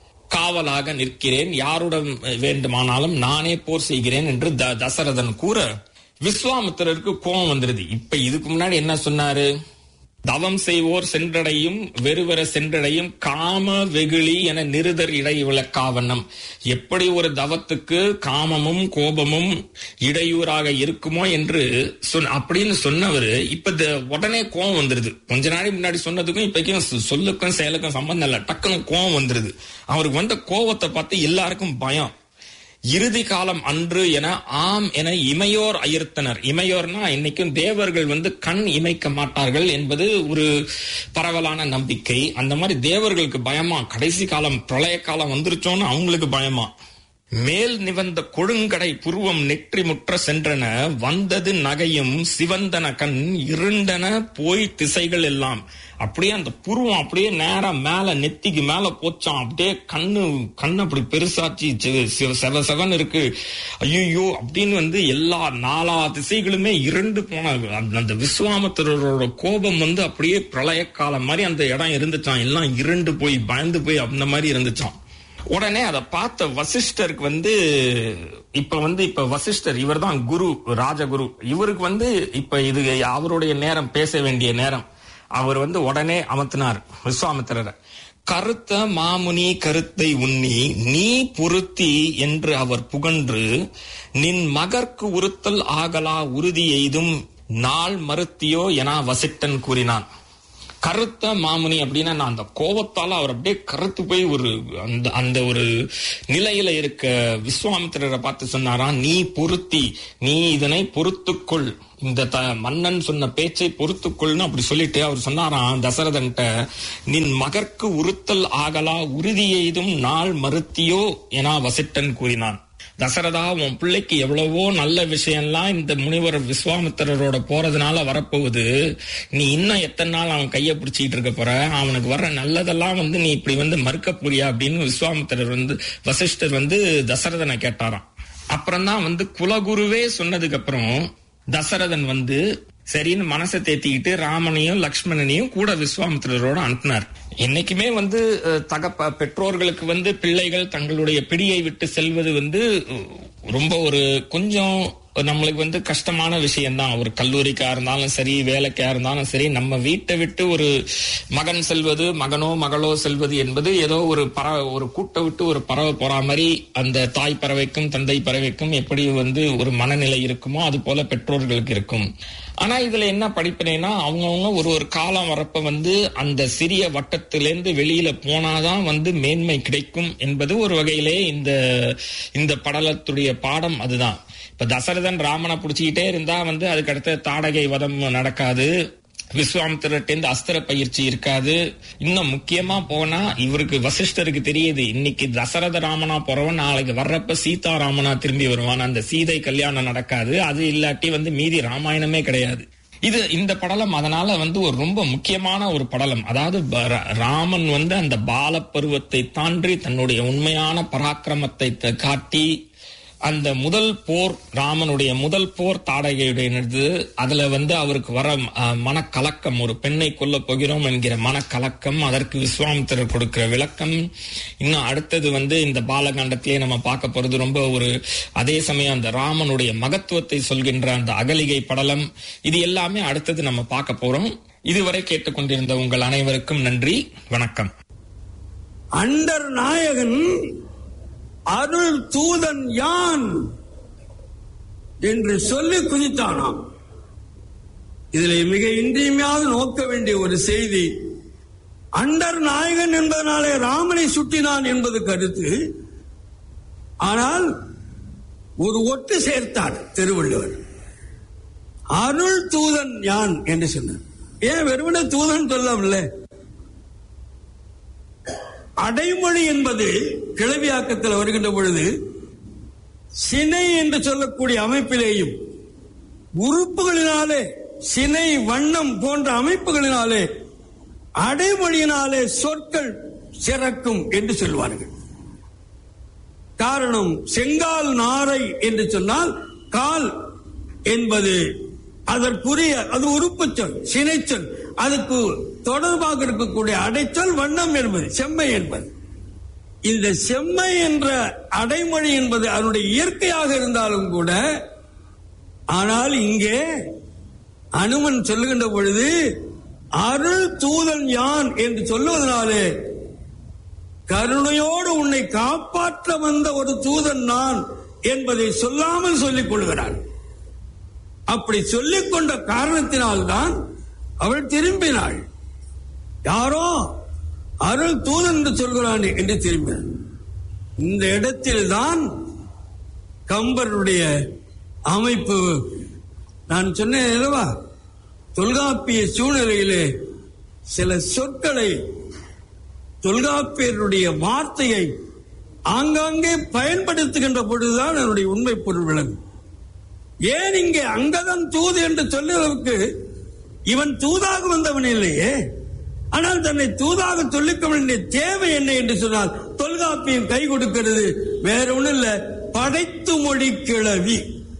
காவலாக நிற்கிறேன் யாருடன் வேண்டுமானாலும் நானே போர் செய்கிறேன் என்று த- தசரதன் கூற விஸ்வாமித்திரருக்கு கோபம் வந்துருது இப்ப இதுக்கு முன்னாடி என்ன சொன்னாரு தவம் செய்வோர் சென்றடையும் வெறுவர சென்றடையும் காம வெகுளி என நிருதர் இடை விளக்காவண்ணம் எப்படி ஒரு தவத்துக்கு காமமும் கோபமும் இடையூறாக இருக்குமோ என்று சொன்ன அப்படின்னு சொன்னவர் இப்ப த- உடனே கோபம் வந்துருது கொஞ்ச நாளைக்கு முன்னாடி சொன்னதுக்கும் இப்பக்கும் சொ- சொல்லுக்கும் செயலுக்கும் சம்பந்தம் இல்ல டக்குன்னு கோபம் வந்துருது அவருக்கு வந்த கோபத்தை பார்த்து எல்லாருக்கும் பயம் இறுதி காலம் அன்று என ஆம் என இமையோர் அயிர்த்தனர் இமையோர்னா இன்னைக்கும் தேவர்கள் வந்து கண் இமைக்க மாட்டார்கள் என்பது ஒரு பரவலான நம்பிக்கை அந்த மாதிரி தேவர்களுக்கு பயமா கடைசி காலம் பிரளய காலம் வந்துருச்சோன்னு அவங்களுக்கு பயமா மேல் நிவந்த கொழுங்கடை புருவம் நெற்றி முற்ற சென்றன வந்தது நகையும் சிவந்தன கண் இருண்டன போய் திசைகள் எல்லாம் அப்படியே அந்த புருவம் அப்படியே நேரா மேல நெத்திக்கு மேல போச்சான் அப்படியே கண்ணு கண்ணு அப்படி பெருசாச்சு சி- சிவ- செவ செவன் இருக்கு ஐயோ அப்படின்னு வந்து எல்லா நாலா திசைகளுமே இருண்டு போன அந்த- அந்த விஸ்வாமித்திரரோட கோபம் வந்து அப்படியே பிரளய காலம் மாதிரி அந்த இடம் இருந்துச்சான் எல்லாம் இருண்டு போய் பயந்து போய் அந்த மாதிரி இருந்துச்சான் உடனே அதை பார்த்த வசிஷ்டருக்கு வந்து இப்ப வந்து இப்ப வசிஷ்டர் இவர்தான் குரு ராஜகுரு இவருக்கு வந்து இப்ப இது அவருடைய நேரம் பேச வேண்டிய நேரம் அவர் வந்து உடனே அமர்த்தினார் விஸ்வாமித்திரரை கருத்த மாமுனி கருத்தை உண்ணி நீ பொருத்தி என்று அவர் புகன்று நின் மகர்க்கு உறுத்தல் ஆகலா உறுதி எய்தும் நாள் மறுத்தியோ என வசிட்டன் கூறினான் கருத்த மாமுனி அப்படின்னா நான் அந்த கோபத்தால அவர் அப்படியே கருத்து போய் ஒரு அந்த அந்த ஒரு நிலையில இருக்க விஸ்வாமித்திரரை பார்த்து சொன்னாராம் நீ பொருத்தி நீ இதனை பொறுத்துக்கொள் இந்த த மன்னன் சொன்ன பேச்சை பொறுத்துக்கொள்னு அப்படி சொல்லிட்டு அவர் சொன்னாராம் தசரதன்ட்ட நின் மகர்க்கு உறுத்தல் ஆகலா உறுதி எய்தும் நாள் மறுத்தியோ என வசிட்டன் கூறினான் தசரதா உன் பிள்ளைக்கு எவ்வளவோ நல்ல விஷயம்லாம் இந்த முனிவர் விஸ்வாமித்திரரோட போறதுனால வரப்போகுது நீ இன்னும் எத்தனை நாள் அவன் கையை பிடிச்சிட்டு இருக்க போற அவனுக்கு வர்ற நல்லதெல்லாம் வந்து நீ இப்படி வந்து மறுக்க போறியா அப்படின்னு விஸ்வாமித்திரர் வந்து வசிஷ்டர் வந்து தசரதனை கேட்டாராம் அப்புறம்தான் வந்து குலகுருவே சொன்னதுக்கு அப்புறம் தசரதன் வந்து சரின்னு மனசை தேத்திக்கிட்டு ராமனையும் லக்ஷ்மணனையும் கூட விஸ்வாமித்திரரோட அனுப்பினார் என்னைக்குமே வந்து அஹ், தகப்ப பெற்றோர்களுக்கு வந்து பிள்ளைகள் தங்களுடைய பிடியை விட்டு செல்வது வந்து அஹ், ரொம்ப ஒரு கொஞ்சம் நம்மளுக்கு வந்து கஷ்டமான விஷயம்தான் ஒரு கல்லூரிக்கா இருந்தாலும் சரி வேலைக்கா இருந்தாலும் சரி நம்ம வீட்டை விட்டு ஒரு மகன் செல்வது மகனோ மகளோ செல்வது என்பது ஏதோ ஒரு பறவை ஒரு கூட்டை விட்டு ஒரு பறவை போற மாதிரி அந்த தாய் பறவைக்கும் தந்தை பறவைக்கும் எப்படி வந்து ஒரு மனநிலை இருக்குமோ அது போல பெற்றோர்களுக்கு இருக்கும் ஆனா இதுல என்ன படிப்பினைனா அவங்கவுங்க ஒரு ஒரு காலம் வரப்ப வந்து அந்த சிறிய வட்டத்திலேருந்து வெளியில போனாதான் வந்து மேன்மை கிடைக்கும் என்பது ஒரு வகையிலே இந்த இந்த படலத்துடைய பாடம் அதுதான் இப்ப தசரதன் ராமனை புடிச்சுக்கிட்டே இருந்தா வந்து அதுக்கு அடுத்த தாடகை வதம் நடக்காது விஸ்வாமித்திரட்டேந்து அஸ்திர பயிற்சி இருக்காது இன்னும் முக்கியமா போனா இவருக்கு வசிஷ்டருக்கு தெரியுது இன்னைக்கு தசரத ராமனா போறவன் நாளைக்கு வர்றப்ப சீதா ராமனா திரும்பி வருவான் அந்த சீதை கல்யாணம் நடக்காது அது இல்லாட்டி வந்து மீதி ராமாயணமே கிடையாது இது இந்த படலம் அதனால வந்து ஒரு ரொம்ப முக்கியமான ஒரு படலம் அதாவது ப- ரா- ராமன் வந்து அந்த பால பருவத்தை தாண்டி தன்னுடைய உண்மையான பராக்கிரமத்தை த- காட்டி அந்த முதல் போர் ராமனுடைய முதல் போர் தாடகையுடையது அதுல வந்து அவருக்கு வர அஹ், மனக்கலக்கம் ஒரு பெண்ணை கொல்ல போகிறோம் என்கிற மனக்கலக்கம் அதற்கு விஸ்வாமித்திரர் கொடுக்கிற விளக்கம் இன்னும் அடுத்தது வந்து இந்த பாலகாண்டத்திலே நம்ம பார்க்க போறது ரொம்ப ஒரு அதே சமயம் அந்த ராமனுடைய மகத்துவத்தை சொல்கின்ற அந்த அகலிகை படலம் இது எல்லாமே அடுத்தது நம்ம பார்க்க போறோம் இதுவரை கேட்டுக்கொண்டிருந்த உங்கள் அனைவருக்கும் நன்றி வணக்கம் அண்டர் நாயகன் அருள் தூதன் யான் என்று சொல்லி குதித்தானாம் இதில் மிக இன்றியமையாக நோக்க வேண்டிய ஒரு செய்தி அண்டர் நாயகன் என்பதனாலே ராமனை சுட்டினான் என்பது கருத்து ஆனால் ஒரு ஒட்டு சேர்த்தார் திருவள்ளுவர் அருள் தூதன் யான் என்று சொன்னார் ஏன் வெறுமனே தூதன் சொல்லவில்லை அடைமொழி என்பது கிளவியாக்கத்தில் வருகின்ற பொழுது சினை என்று சொல்லக்கூடிய அமைப்பிலேயும் உறுப்புகளினாலே சினை வண்ணம் போன்ற அமைப்புகளினாலே அடைமொழியினாலே சொற்கள் சிறக்கும் என்று சொல்வார்கள் காரணம் செங்கால் நாரை என்று சொன்னால் கால் என்பது அதற்குரிய அது உறுப்பு சொல் சினைச்சொல் அதுக்கு தொடர்பாக இருக்கக்கூடிய அடைச்சொல் வண்ணம் என்பது செம்மை என்பது இந்த செம்மை என்ற அடைமொழி என்பது அதனுடைய இயற்கையாக இருந்தாலும் கூட ஆனால் இங்கே அனுமன் சொல்லுகின்ற பொழுது அருள் தூதன் யான் என்று சொல்லுவதனாலே கருணையோடு உன்னை காப்பாற்ற வந்த ஒரு தூதன் நான் என்பதை சொல்லாமல் சொல்லிக் கொள்கிறாள் அப்படி சொல்லிக் கொண்ட காரணத்தினால்தான் அவள் திரும்பினாள் யாரோ அருள் தூதன் என்று சொல்கிறான் என்று திரும்பினாள் இந்த இடத்தில்தான் கம்பருடைய அமைப்பு நான் சொன்னேன் அல்லவா தொல்காப்பிய சூழ்நிலையிலே சில சொற்களை தொல்காப்பியருடைய வார்த்தையை ஆங்காங்கே பயன்படுத்துகின்ற பொழுதுதான் அதனுடைய உண்மை பொருள் விளங்கும் ஏன் இங்கே அங்கதான் தூது என்று சொல்லுவதற்கு இவன் தூதாக வந்தவன் இல்லையே ஆனால் தன்னை தூதாக சொல்லிக்க வேண்டிய தேவை என்ன என்று சொன்னால் தொல்காப்பியம் கை கொடுக்கிறது வேற ஒண்ணும் இல்ல படைத்து மொழி கிளவி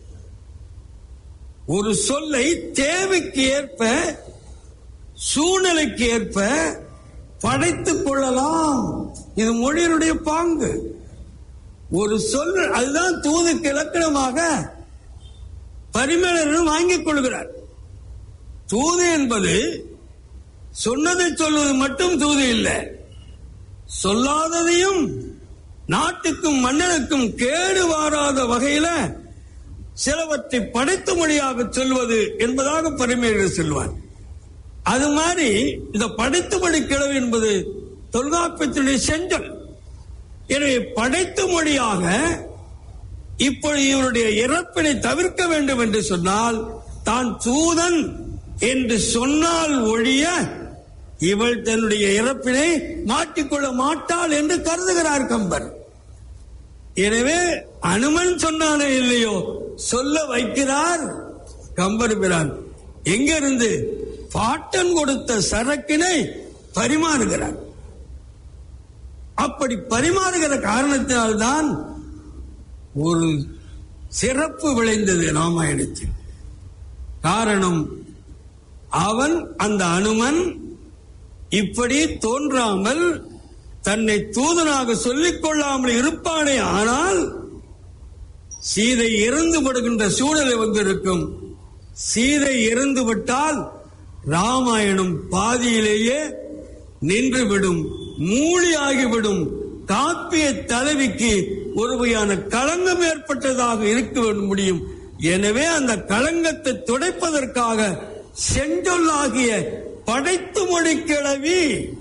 ஒரு சொல்லை தேவைக்கு ஏற்ப சூழ்நிலைக்கு ஏற்ப படைத்துக் கொள்ளலாம் இது மொழியினுடைய பாங்கு ஒரு சொல் அதுதான் தூதுக்கு இலக்கணமாக பரிமேலரும் வாங்கிக் கொள்கிறார் தூது என்பது சொன்னதை சொல்வது மட்டும் தூது இல்லை சொல்லாததையும் நாட்டுக்கும் மன்னனுக்கும் கேடு வாராத வகையில சிலவற்றை படைத்த மொழியாக சொல்வது என்பதாக பரிமேலர் சொல்வார் அது மாதிரி இந்த படைத்துமொழி கிழவு என்பது தொல்காப்பியத்தினுடைய செஞ்சல் எனவே படைத்து மொழியாக இப்பொழுது இவருடைய இறப்பினை தவிர்க்க வேண்டும் என்று சொன்னால் தான் தூதன் என்று சொன்னால் ஒழிய இவள் தன்னுடைய இறப்பினை மாற்றிக்கொள்ள மாட்டாள் என்று கருதுகிறார் கம்பர் எனவே அனுமன் சொன்னானே இல்லையோ சொல்ல வைக்கிறார் கம்பர் பிரான் எங்கிருந்து பாட்டன் கொடுத்த சரக்கினை பரிமாறுகிறார் அப்படி பரிமாறுகிற காரணத்தினால்தான் ஒரு சிறப்பு விளைந்தது ராமாயணத்தில் காரணம் அவன் அந்த அனுமன் இப்படி தோன்றாமல் தன்னை தூதனாக சொல்லிக் கொள்ளாமல் இருப்பானே ஆனால் சீதை இறந்து படுகின்ற சூழலை வந்திருக்கும் சீதை இறந்து விட்டால் ராமாயணம் பாதியிலேயே நின்றுவிடும் மூலியாகிவிடும் காப்பிய தலைவிக்கு ஒரு வகையான களங்கம் ஏற்பட்டதாக இருக்க முடியும் எனவே அந்த களங்கத்தை துடைப்பதற்காக செஞ்சொல்லாகிய படைத்து மொழி கிளவி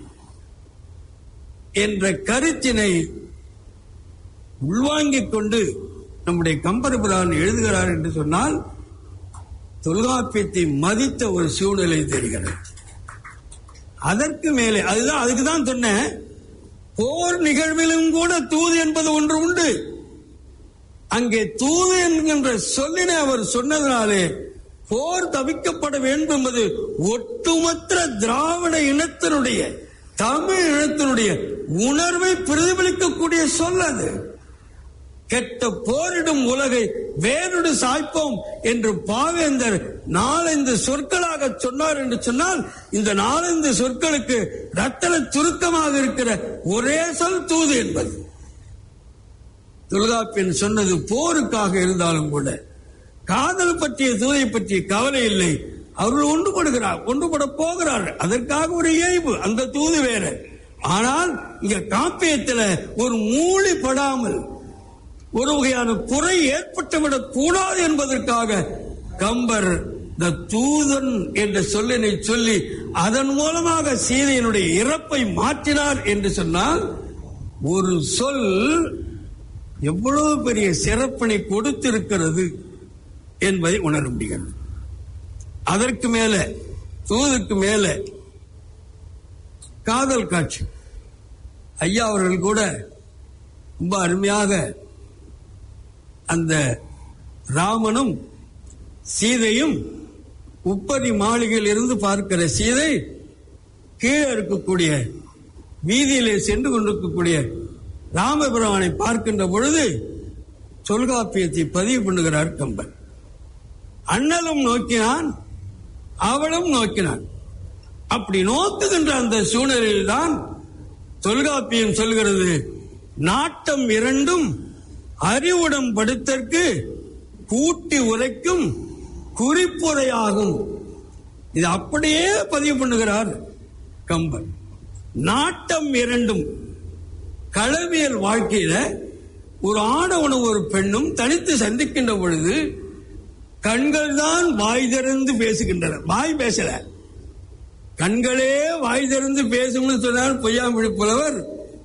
என்ற கருத்தினை உள்வாங்கிக் கொண்டு நம்முடைய கம்பரபுரான் எழுதுகிறார் என்று சொன்னால் தொல்காப்பியத்தை மதித்த ஒரு சூழ்நிலை தெரிகிறது அதற்கு மேலே அதுதான் அதுக்கு தான் சொன்னேன் போர் நிகழ்விலும் கூட தூது என்பது ஒன்று உண்டு அங்கே தூது என்கின்ற சொல்லினை அவர் சொன்னதினாலே போர் தவிக்கப்பட வேண்டும் என்பது ஒட்டுமொத்த திராவிட இனத்தினுடைய தமிழ் இனத்தினுடைய உணர்வை பிரதிபலிக்கக்கூடிய சொல் அது கெட்ட போரிடும் உலகை வேறொரு சாய்ப்போம் என்று பாவேந்தர் நாலந்து சொற்களாக சொன்னார் என்று சொன்னால் இந்த நாலந்து சொற்களுக்கு ரத்தன சுருக்கமாக இருக்கிற ஒரே சொல் தூது என்பது தொல்காப்பியன் சொன்னது போருக்காக இருந்தாலும் கூட காதல் பற்றிய தூதை பற்றிய கவலை இல்லை அவர்கள் ஒன்றுபடுகிறார் ஒன்றுபட போகிறார்கள் அதற்காக ஒரு இயல்பு அந்த தூது வேற ஆனால் இங்க காப்பியத்துல ஒரு மூளை படாமல் ஒரு வகையான குறை ஏற்பட்டுவிடக் கூடாது என்பதற்காக கம்பர் த தூதன் என்ற சொல்லினை சொல்லி அதன் மூலமாக சீதையினுடைய இறப்பை மாற்றினார் என்று சொன்னால் ஒரு சொல் எவ்வளவு பெரிய சிறப்பினை கொடுத்திருக்கிறது என்பதை உணர முடிகிறது அதற்கு மேல தூதுக்கு மேல காதல் காட்சி ஐயா அவர்கள் கூட ரொம்ப அருமையாக அந்த ராமனும் சீதையும் உப்பரி மாளிகையில் இருந்து பார்க்கிற சீதை கீழே இருக்கக்கூடிய வீதியிலே சென்று கொண்டிருக்கக்கூடிய ராமபிரமனை பார்க்கின்ற பொழுது தொல்காப்பியத்தை பதிவு பண்ணுகிறார் கம்பன் அண்ணலும் நோக்கினான் அவளும் நோக்கினான் அப்படி நோக்குகின்ற அந்த சூழலில் தான் தொல்காப்பியம் சொல்கிறது நாட்டம் இரண்டும் அறிவுடம் படுத்தற்கு கூட்டி உரைக்கும் குறிப்புரையாகும் இது அப்படியே பதிவு பண்ணுகிறார் கம்பன் நாட்டம் இரண்டும் களவியல் வாழ்க்கையில ஒரு ஆடவனும் ஒரு பெண்ணும் தனித்து சந்திக்கின்ற பொழுது கண்கள் தான் வாய் திறந்து பேசுகின்றன வாய் பேசல கண்களே வாய் திறந்து பேசும்னு சொன்னால் பொய்யாமொழி புலவர்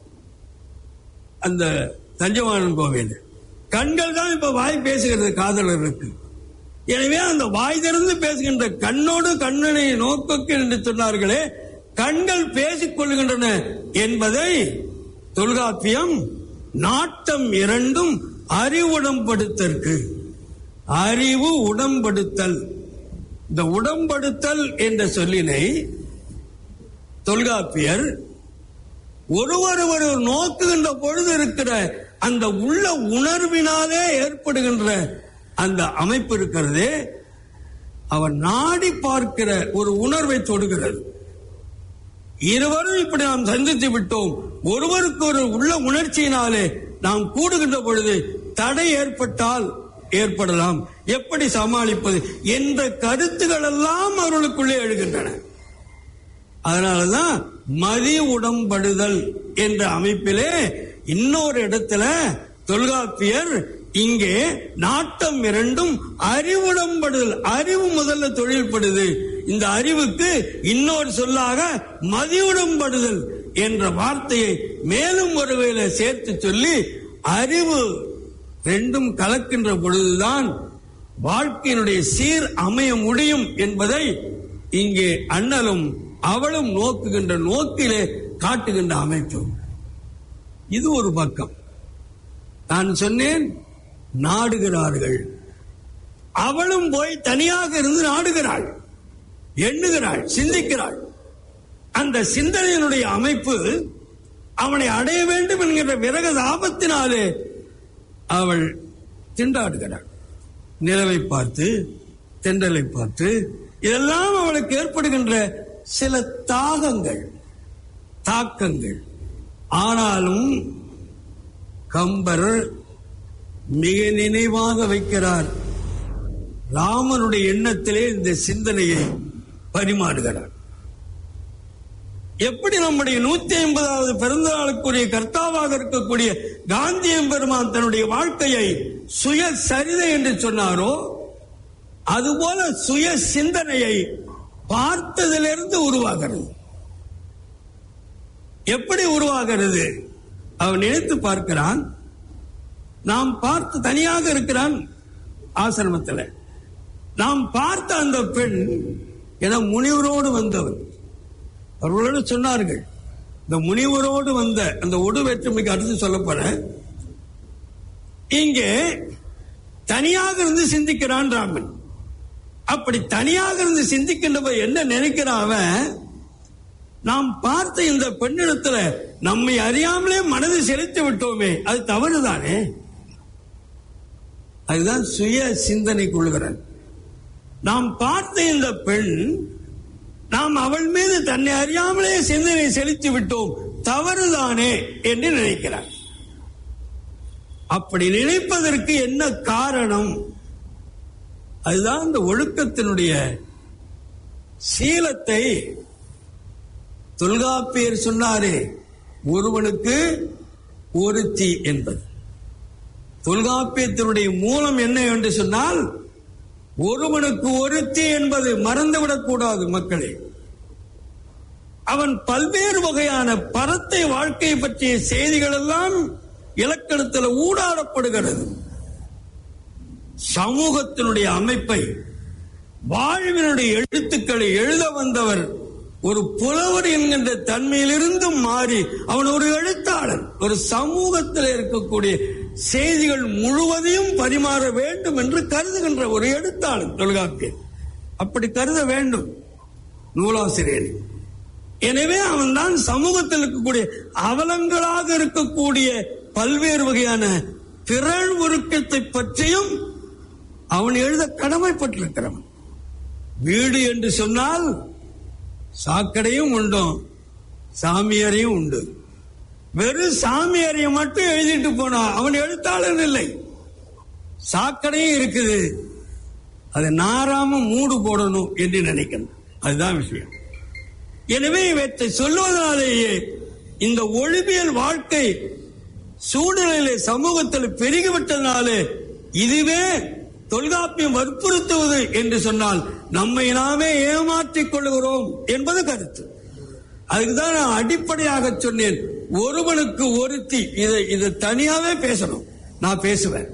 அந்த தஞ்சவானன் கோவில் கண்கள் தான் இப்ப வாய் பேசுகிறது காதலருக்கு எனவே அந்த வாய் திறந்து பேசுகின்ற கண்ணோடு கண்ணனை நோக்கக்கு என்று சொன்னார்களே கண்கள் பேசிக் கொள்கின்றன என்பதை தொல்காப்பியம் நாட்டம் இரண்டும் அறிவுடம்படுத்தற்கு அறிவு உடம்படுத்தல் இந்த உடம்படுத்தல் என்ற சொல்லினை தொல்காப்பியர் ஒருவர் ஒரு நோக்குகின்ற பொழுது இருக்கிற அந்த உள்ள உணர்வினாலே ஏற்படுகின்ற அந்த அமைப்பு இருக்கிறதே அவர் நாடி பார்க்கிற ஒரு உணர்வை தொடுகிறது இருவரும் இப்படி நாம் சந்தித்து விட்டோம் ஒருவருக்கு ஒரு உள்ள உணர்ச்சியினாலே நாம் கூடுகின்ற பொழுது தடை ஏற்பட்டால் ஏற்படலாம் எப்படி சமாளிப்பது என்ற கருத்துக்கள் எல்லாம் அவர்களுக்குள்ளே எழுகின்றன அதனாலதான் மதி உடம்படுதல் என்ற அமைப்பிலே இன்னொரு இடத்துல தொல்காப்பியர் இங்கே நாட்டம் இரண்டும் அறிவுடம்படுதல் அறிவு முதல்ல தொழில்படுது இந்த அறிவுக்கு இன்னொரு சொல்லாக மதியுடம்படுதல் என்ற வார்த்தையை மேலும் ஒரு வேளை சேர்த்து சொல்லி அறிவு ரெண்டும் கலக்கின்ற பொழுதுதான் வாழ்க்கையினுடைய சீர் அமைய முடியும் என்பதை இங்கே அண்ணலும் அவளும் நோக்குகின்ற நோக்கிலே காட்டுகின்ற அமைப்பு இது ஒரு பக்கம் நான் சொன்னேன் நாடுகிறார்கள் அவளும் போய் தனியாக இருந்து நாடுகிறாள் எண்ணுகிறாள் சிந்திக்கிறாள் அந்த சிந்தனையினுடைய அமைப்பு அவனை அடைய வேண்டும் என்கிற விரக தாபத்தினாலே அவள் திண்டாடுகிறாள் நிலவை பார்த்து தென்றலை பார்த்து இதெல்லாம் அவளுக்கு ஏற்படுகின்ற சில தாகங்கள் தாக்கங்கள் ஆனாலும் கம்பர் மிக நினைவாக வைக்கிறார் ராமனுடைய எண்ணத்திலே இந்த சிந்தனையை பரிமாறுகிறார் எப்படி நம்முடைய நூத்தி ஐம்பதாவது பிறந்த நாளுக்குரிய கர்த்தாவாக இருக்கக்கூடிய காந்தியம் பெருமான் தன்னுடைய வாழ்க்கையை சுய சரிதை என்று சொன்னாரோ அதுபோல சுய சிந்தனையை பார்த்ததிலிருந்து உருவாகிறது எப்படி உருவாகிறது அவன் நினைத்து பார்க்கிறான் நாம் பார்த்து தனியாக இருக்கிறான் ஆசிரமத்தில் நாம் பார்த்த அந்த பெண் என முனிவரோடு வந்தவன் அவர்களோடு சொன்னார்கள் இந்த முனிவரோடு வந்த அந்த ஒடு வேற்றுமைக்கு அடுத்து சொல்லப்பட இங்கே தனியாக இருந்து சிந்திக்கிறான் ராமன் அப்படி தனியாக இருந்து சிந்திக்கின்றவ என்ன நினைக்கிறான் அவன் நாம் பார்த்த இந்த பெண்ணிடத்துல நம்மை அறியாமலே மனதை செலுத்தி விட்டோமே அது தவறுதானே அதுதான் சுய சிந்தனை கொள்கிறான் நாம் பார்த்த இந்த பெண் நாம் அவள் மீது தன்னை அறியாமலே சிந்தனை செலுத்தி விட்டோம் தவறுதானே என்று நினைக்கிறார் அப்படி நினைப்பதற்கு என்ன காரணம் அதுதான் இந்த ஒழுக்கத்தினுடைய சீலத்தை தொல்காப்பியர் சொன்னாரே ஒருவனுக்கு ஒருத்தி என்பது தொல்காப்பியத்தினுடைய மூலம் என்ன என்று சொன்னால் ஒருவனுக்கு ஒருத்தி என்பது மறந்துவிடக் கூடாது மக்களே அவன் பல்வேறு வகையான பரத்தை வாழ்க்கை பற்றிய செய்திகள் எல்லாம் இலக்கணத்தில் ஊடாடப்படுகிறது சமூகத்தினுடைய அமைப்பை வாழ்வினுடைய எழுத்துக்களை எழுத வந்தவர் ஒரு புலவர் என்கின்ற தன்மையிலிருந்தும் மாறி அவன் ஒரு எழுத்தாளர் ஒரு சமூகத்தில் இருக்கக்கூடிய செய்திகள் முழுவதையும் பரிமாற வேண்டும் என்று கருதுகின்ற ஒரு எழுத்தாளர் தொல்காப்பியர் அப்படி கருத வேண்டும் நூலாசிரியர் எனவே அவன்தான் சமூகத்தில் இருக்கக்கூடிய அவலங்களாக இருக்கக்கூடிய பல்வேறு வகையான பிறழ் உருக்கத்தை பற்றியும் அவன் எழுத கடமைப்பட்டிருக்கிறவன் வீடு என்று சொன்னால் சாக்கடையும் உண்டு சாமியாரையும் உண்டு வெறும் சாமியாரையும் மட்டும் எழுதிட்டு போனா அவன் எழுத்தாளர் இல்லை சாக்கடையும் இருக்குது அதை நாராம மூடு போடணும் என்று நினைக்கணும் அதுதான் விஷயம் எனவே இவற்றை சொல்லுவதனாலேயே இந்த ஒழிபியல் வாழ்க்கை சூழ்நிலையிலே சமூகத்தில் பெருகிவிட்டதனாலே இதுவே தொல்காப்பியம் வற்புறுத்துவது என்று சொன்னால் நம்மை நாமே ஏமாற்றிக் கொள்கிறோம் என்பது கருத்து அதுக்குதான் நான் அடிப்படையாக சொன்னேன் ஒருவனுக்கு ஒருத்தி இதை இதை தனியாவே பேசணும் நான் பேசுவேன்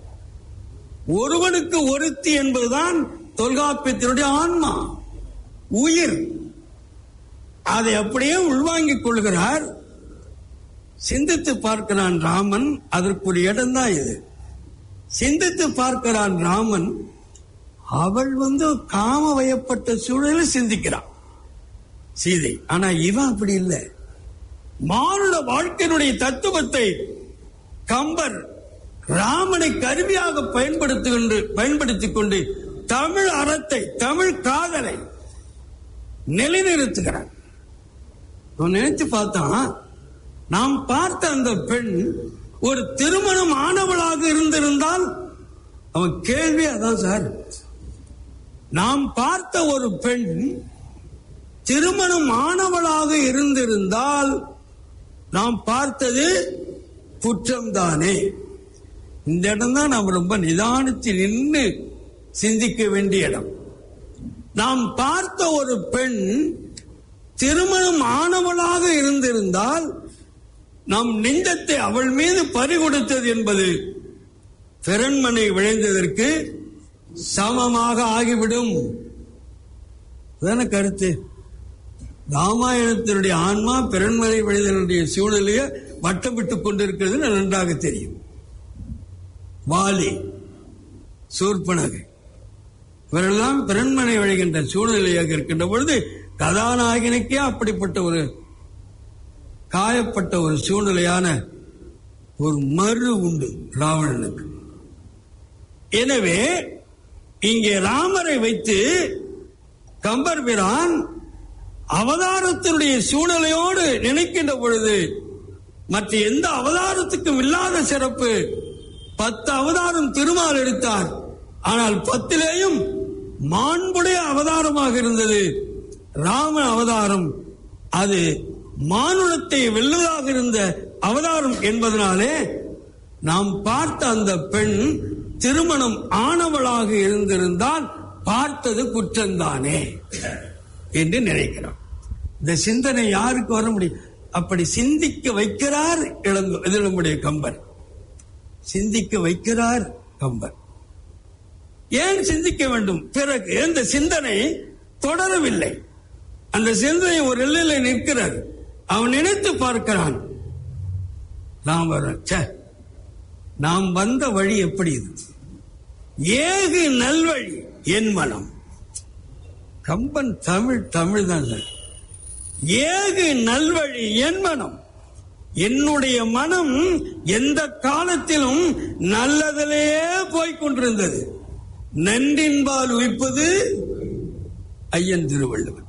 ஒருவனுக்கு ஒருத்தி என்பதுதான் தொல்காப்பியத்தினுடைய ஆன்மா உயிர் அதை அப்படியே உள்வாங்கிக் கொள்கிறார் சிந்தித்து பார்க்கிறான் ராமன் அதற்குரிய இடம்தான் இது சிந்தித்து பார்க்கிறான் ராமன் அவள் வந்து காம வயப்பட்ட சூழலில் சிந்திக்கிறான் சீதை ஆனா இவன் அப்படி இல்லை மானுட வாழ்க்கையினுடைய தத்துவத்தை கம்பர் ராமனை கருவியாக பயன்படுத்துகின்ற பயன்படுத்திக் கொண்டு தமிழ் அறத்தை தமிழ் காதலை நிலைநிறுத்துகிறார் அவன் நினைச்சு பார்த்தான் நாம் பார்த்த அந்த பெண் ஒரு திருமணம் ஆனவளாக இருந்திருந்தால் அவன் கேள்வி அதான் சார் நாம் பார்த்த ஒரு பெண் திருமணம் ஆனவளாக இருந்திருந்தால் நாம் பார்த்தது குற்றம்தானே இந்த இடம் தான் நாம் ரொம்ப நிதானித்து நின்று சிந்திக்க வேண்டிய இடம் நாம் பார்த்த ஒரு பெண் திருமணம் ஆனவளாக இருந்திருந்தால் நம் நெஞ்சத்தை அவள் மீது பறிகொடுத்தது என்பது பிறன்மனை விளைந்ததற்கு சமமாக ஆகிவிடும் அதான கருத்து ராமாயணத்தினுடைய ஆன்மா பிறன்மனை விளைதலுடைய சூழ்நிலையை வட்டமிட்டுக் கொண்டிருக்கிறது நன்றாக தெரியும் வாலி சூர்பனகை இவரெல்லாம் பிறன்மனை விளைகின்ற சூழ்நிலையாக இருக்கின்ற பொழுது கதாநாயகனுக்கே அப்படிப்பட்ட ஒரு காயப்பட்ட ஒரு சூழ்நிலையான ஒரு மறு உண்டு ராவணனுக்கு எனவே இங்கே ராமரை வைத்து கம்பர் பிரான் அவதாரத்தினுடைய சூழ்நிலையோடு நினைக்கின்ற பொழுது மற்ற எந்த அவதாரத்துக்கும் இல்லாத சிறப்பு பத்து அவதாரம் திருமால் எடுத்தார் ஆனால் பத்திலேயும் மாண்புடைய அவதாரமாக இருந்தது ராம அவதாரம் அது மானுடத்தை வெல்லுவதாக இருந்த அவதாரம் என்பதனாலே நாம் பார்த்த அந்த பெண் திருமணம் ஆனவளாக இருந்திருந்தால் பார்த்தது குற்றம்தானே என்று நினைக்கிறோம் இந்த சிந்தனை யாருக்கு வர முடியும் அப்படி சிந்திக்க வைக்கிறார் இளங்க இது நம்முடைய கம்பர் சிந்திக்க வைக்கிறார் கம்பர் ஏன் சிந்திக்க வேண்டும் பிறகு இந்த சிந்தனை தொடரவில்லை அந்த சிந்தனை ஒரு எல்லையில் நிற்கிறார் அவன் நினைத்து பார்க்கிறான் நாம் வர ச்சே, நாம் வந்த வழி எப்படி இது ஏகு நல்வழி என் மனம் கம்பன் தமிழ் தமிழ் தான் சார். ஏகு நல்வழி என் மனம் என்னுடைய மனம் எந்த காலத்திலும் நல்லதிலேயே போய்க் கொண்டிருந்தது நன்றின்பால் உயிப்பது ஐயன் திருவள்ளுவர்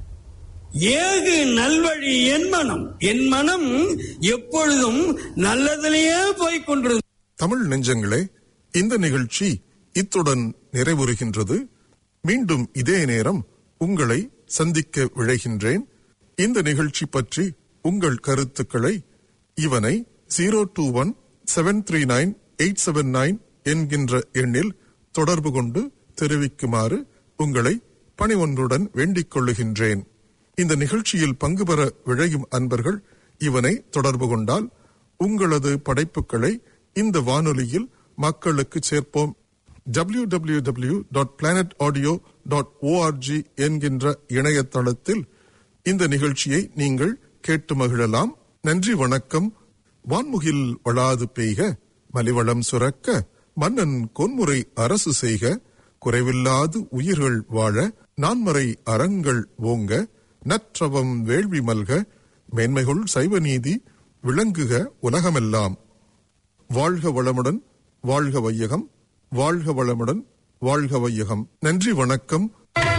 ஏகு நல்வழி என் மனம் என் மனம் எப்பொழுதும் நல்லதிலேயே போய்க் கொண்டிருந்தது தமிழ் நெஞ்சங்களே இந்த நிகழ்ச்சி இத்துடன் நிறைவுறுகின்றது மீண்டும் இதே நேரம் உங்களை சந்திக்க விழைகின்றேன் இந்த நிகழ்ச்சி பற்றி உங்கள் கருத்துக்களை இவனை zero two one seven three nine eight seven nine என்கின்ற எண்ணில் தொடர்பு கொண்டு தெரிவிக்குமாறு உங்களை பணிவொன்றுடன் வேண்டிக் கொள்ளுகின்றேன் இந்த நிகழ்ச்சியில் பங்கு பெற விழையும் அன்பர்கள் இவனை தொடர்பு கொண்டால் உங்களது படைப்புகளை இந்த வானொலியில் மக்களுக்கு சேர்ப்போம் www.planetaudio.org dot planet audio dot ORG என்கின்ற இணையதளத்தில் இந்த நிகழ்ச்சியை நீங்கள் கேட்டு மகிழலாம் நன்றி வணக்கம் வான்முகில் வளாது பெய்க மலிவளம் சுரக்க மன்னன் கொன்முறை அரசு செய்க குறைவில்லாது உயிர்கள் வாழ நான்மறை அறங்கள் ஓங்க நற்றவம் வேள்வி மல்க மேன்மைகள் சைவ நீதி விளங்குக உலகமெல்லாம் வாழ்க வளமுடன் வாழ்க வையகம் வாழ்க வளமுடன் வாழ்க வையகம் நன்றி வணக்கம்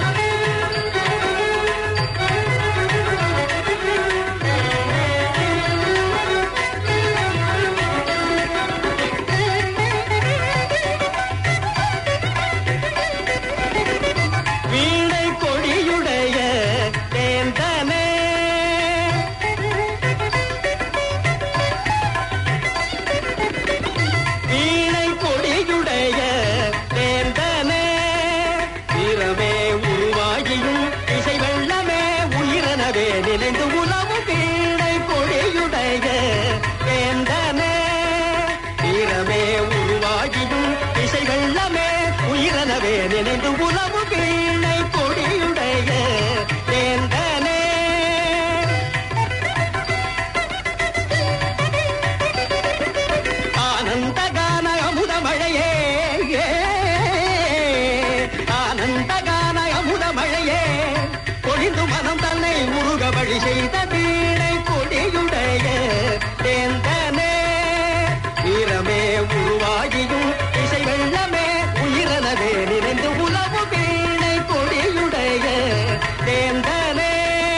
வீணை கொடியுடைய வேந்தனே வீணை கொடியுடைய வேந்தனே வீரமே உருவாகியும் இசை வெள்ளமே உயிரெனவே நினைந்து உலவு வீணை கொடியுடைய வேந்தனே வீரமே உருவாகியும் இசை வெள்ளமே உயிரெனவே நினைந்து உலவு வீணை கொடியுடைய வேந்தனே ஆனந்த கான அமுத மழையே ஆனந்த கான அமுத மழையே பொழிந்து மனம் தன்னை உருக வழி செய்த வீணை கொடியுடைய வேந்தனே வீரமே உருவாகியும் இசை வெள்ளமே உயிரெனவே நினைந்து உலவு வீணை கொடியுடைய வேந்தனே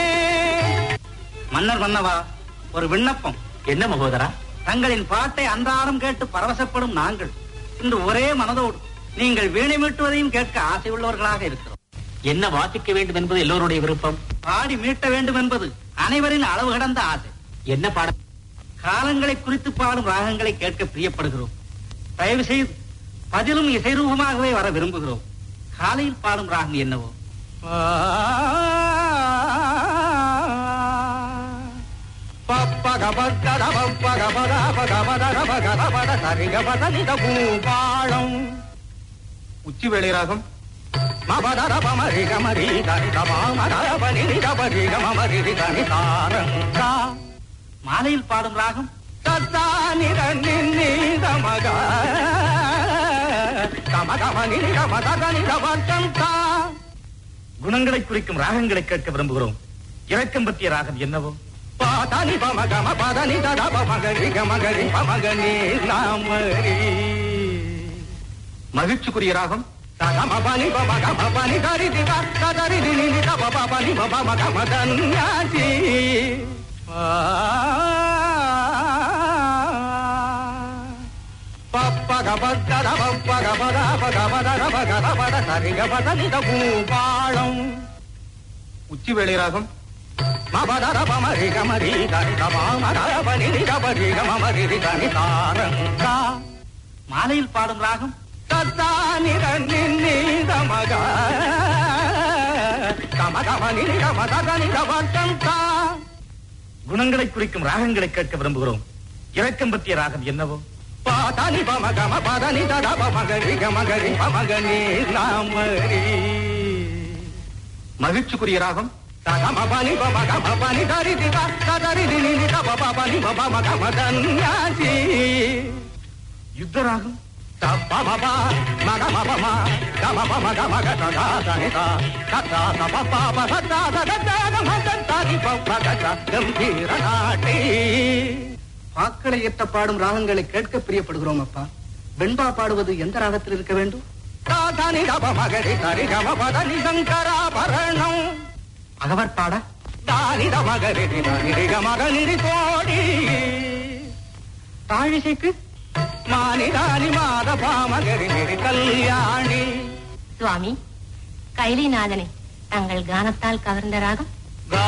மன்னர் மன்னவா ஒரு விண்ணப்பம் என்ன மகோதரா தங்களின் பாட்டை அன்றாடம் கேட்டு பரவசப்படும் நாங்கள் இன்று ஒரே மனதோடு நீங்கள் வீணை மீட்டுவதையும் கேட்க ஆசை உள்ளவர்களாக இருக்கிறோம் என்ன வாசிக்க வேண்டும் என்பது எல்லோருடைய விருப்பம் பாடி மீட்ட வேண்டும் என்பது அனைவரின் அளவு கடந்த ஆசை என்ன பாடம் காலங்களை குறித்து பாடும் ராகங்களை கேட்க பிரியப்படுகிறோம் தயவு செய்து பதிலும் இசைரூபமாகவே வர விரும்புகிறோம் காலையில் பாடும் ராகம் என்னவோ பூபாளம் உச்சி வேளை ராகம் மபதர பமரி கமரி தனி தபாமதர பனி கபரி கமரி தனி தாரங்கா மாலையில் பாடும் ராகம் தத்தா நிரண்டி நீதமக கமகம நிகம தனி தவர்த்தந்தா குணங்களை குறிக்கும் ராகங்களை கேட்க விரும்புகிறோம் இரக்கம் பற்றிய ராகம் என்னவோ பாதனி பமகம பதனி தடப மகரி கமகரி பமகனி நாமரி மகிழ்ச்சிக்குரிய ராகம் தகம பனி பமகம பனி கரி திக கதரி தினி தப பனி பம கம தன்யாசி பூபாளம் உச்சி வேளை ராகம் மபதர பமரி கமரி தனி தபாமதர பனி கபரி கமரி தனி தாரங்கா மாலையில் பாடும் ராகம் தத்தா நிரண்டி நீதமக கம கம நிரி கம தனி தவர்த்தந்தா குணங்களை குறிக்கும் ராகங்களை கேட்க விரும்புகிறோம் இரக்கம் பற்றிய ராகம் என்னவோ பாதனி பமகம பதனி தடப மகரி கமகரி பமகனி நாமரி மகிழ்ச்சிக்குரிய ராகம் தகம பனி பமகம பனி தரி திக கதரி தினி தப பனி பம கம தன்யாசி யுத்த ராகம் தப்பமப மகமபம கமபம கமக ததா தனிதா தத்தா தபபாப தத்தா ததா கமதத்தாரி பப்பகத கம்பீர நாட்டி பாக்களை ஏற்ற பாடும் ராகங்களை கேட்க பிரியப்படுகிறோம் அப்பா வெண்பா பாடுவது எந்த ராகத்தில் இருக்க வேண்டும் தாதனி தப மகரி தரி கம பதனி சங்கராபரணம் அகவர் பாட தானி மகரி நிரி கமகனிரி கோடி தாழிசைக்கு மானிதானி மாத பாமகரி நிரி கல்யாணி சுவாமி கைலிநாதனை தங்கள் கானத்தால் கவர்ந்த ராகம் கா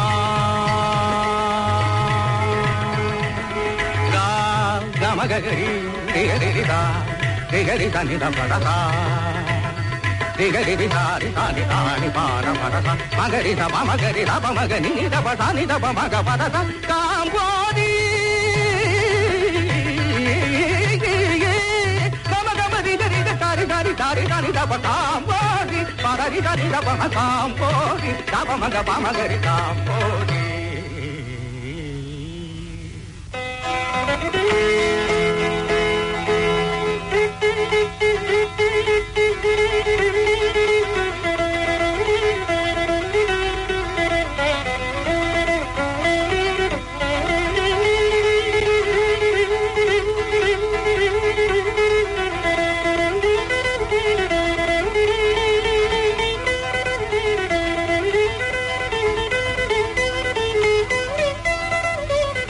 கா கமகரி திகரிதா திகரி தனித படதா திகரி விதாரி தானி தானி பார பரத மகரி தப மகரி தப மகனி தப தானி தப மக பரத காம்போதி கம கமரி தரி தாரி தாரி தாரி தாரி தப காம்போதி பரரி தரி தப காம்போதி தப மக பமகரி காம்போதி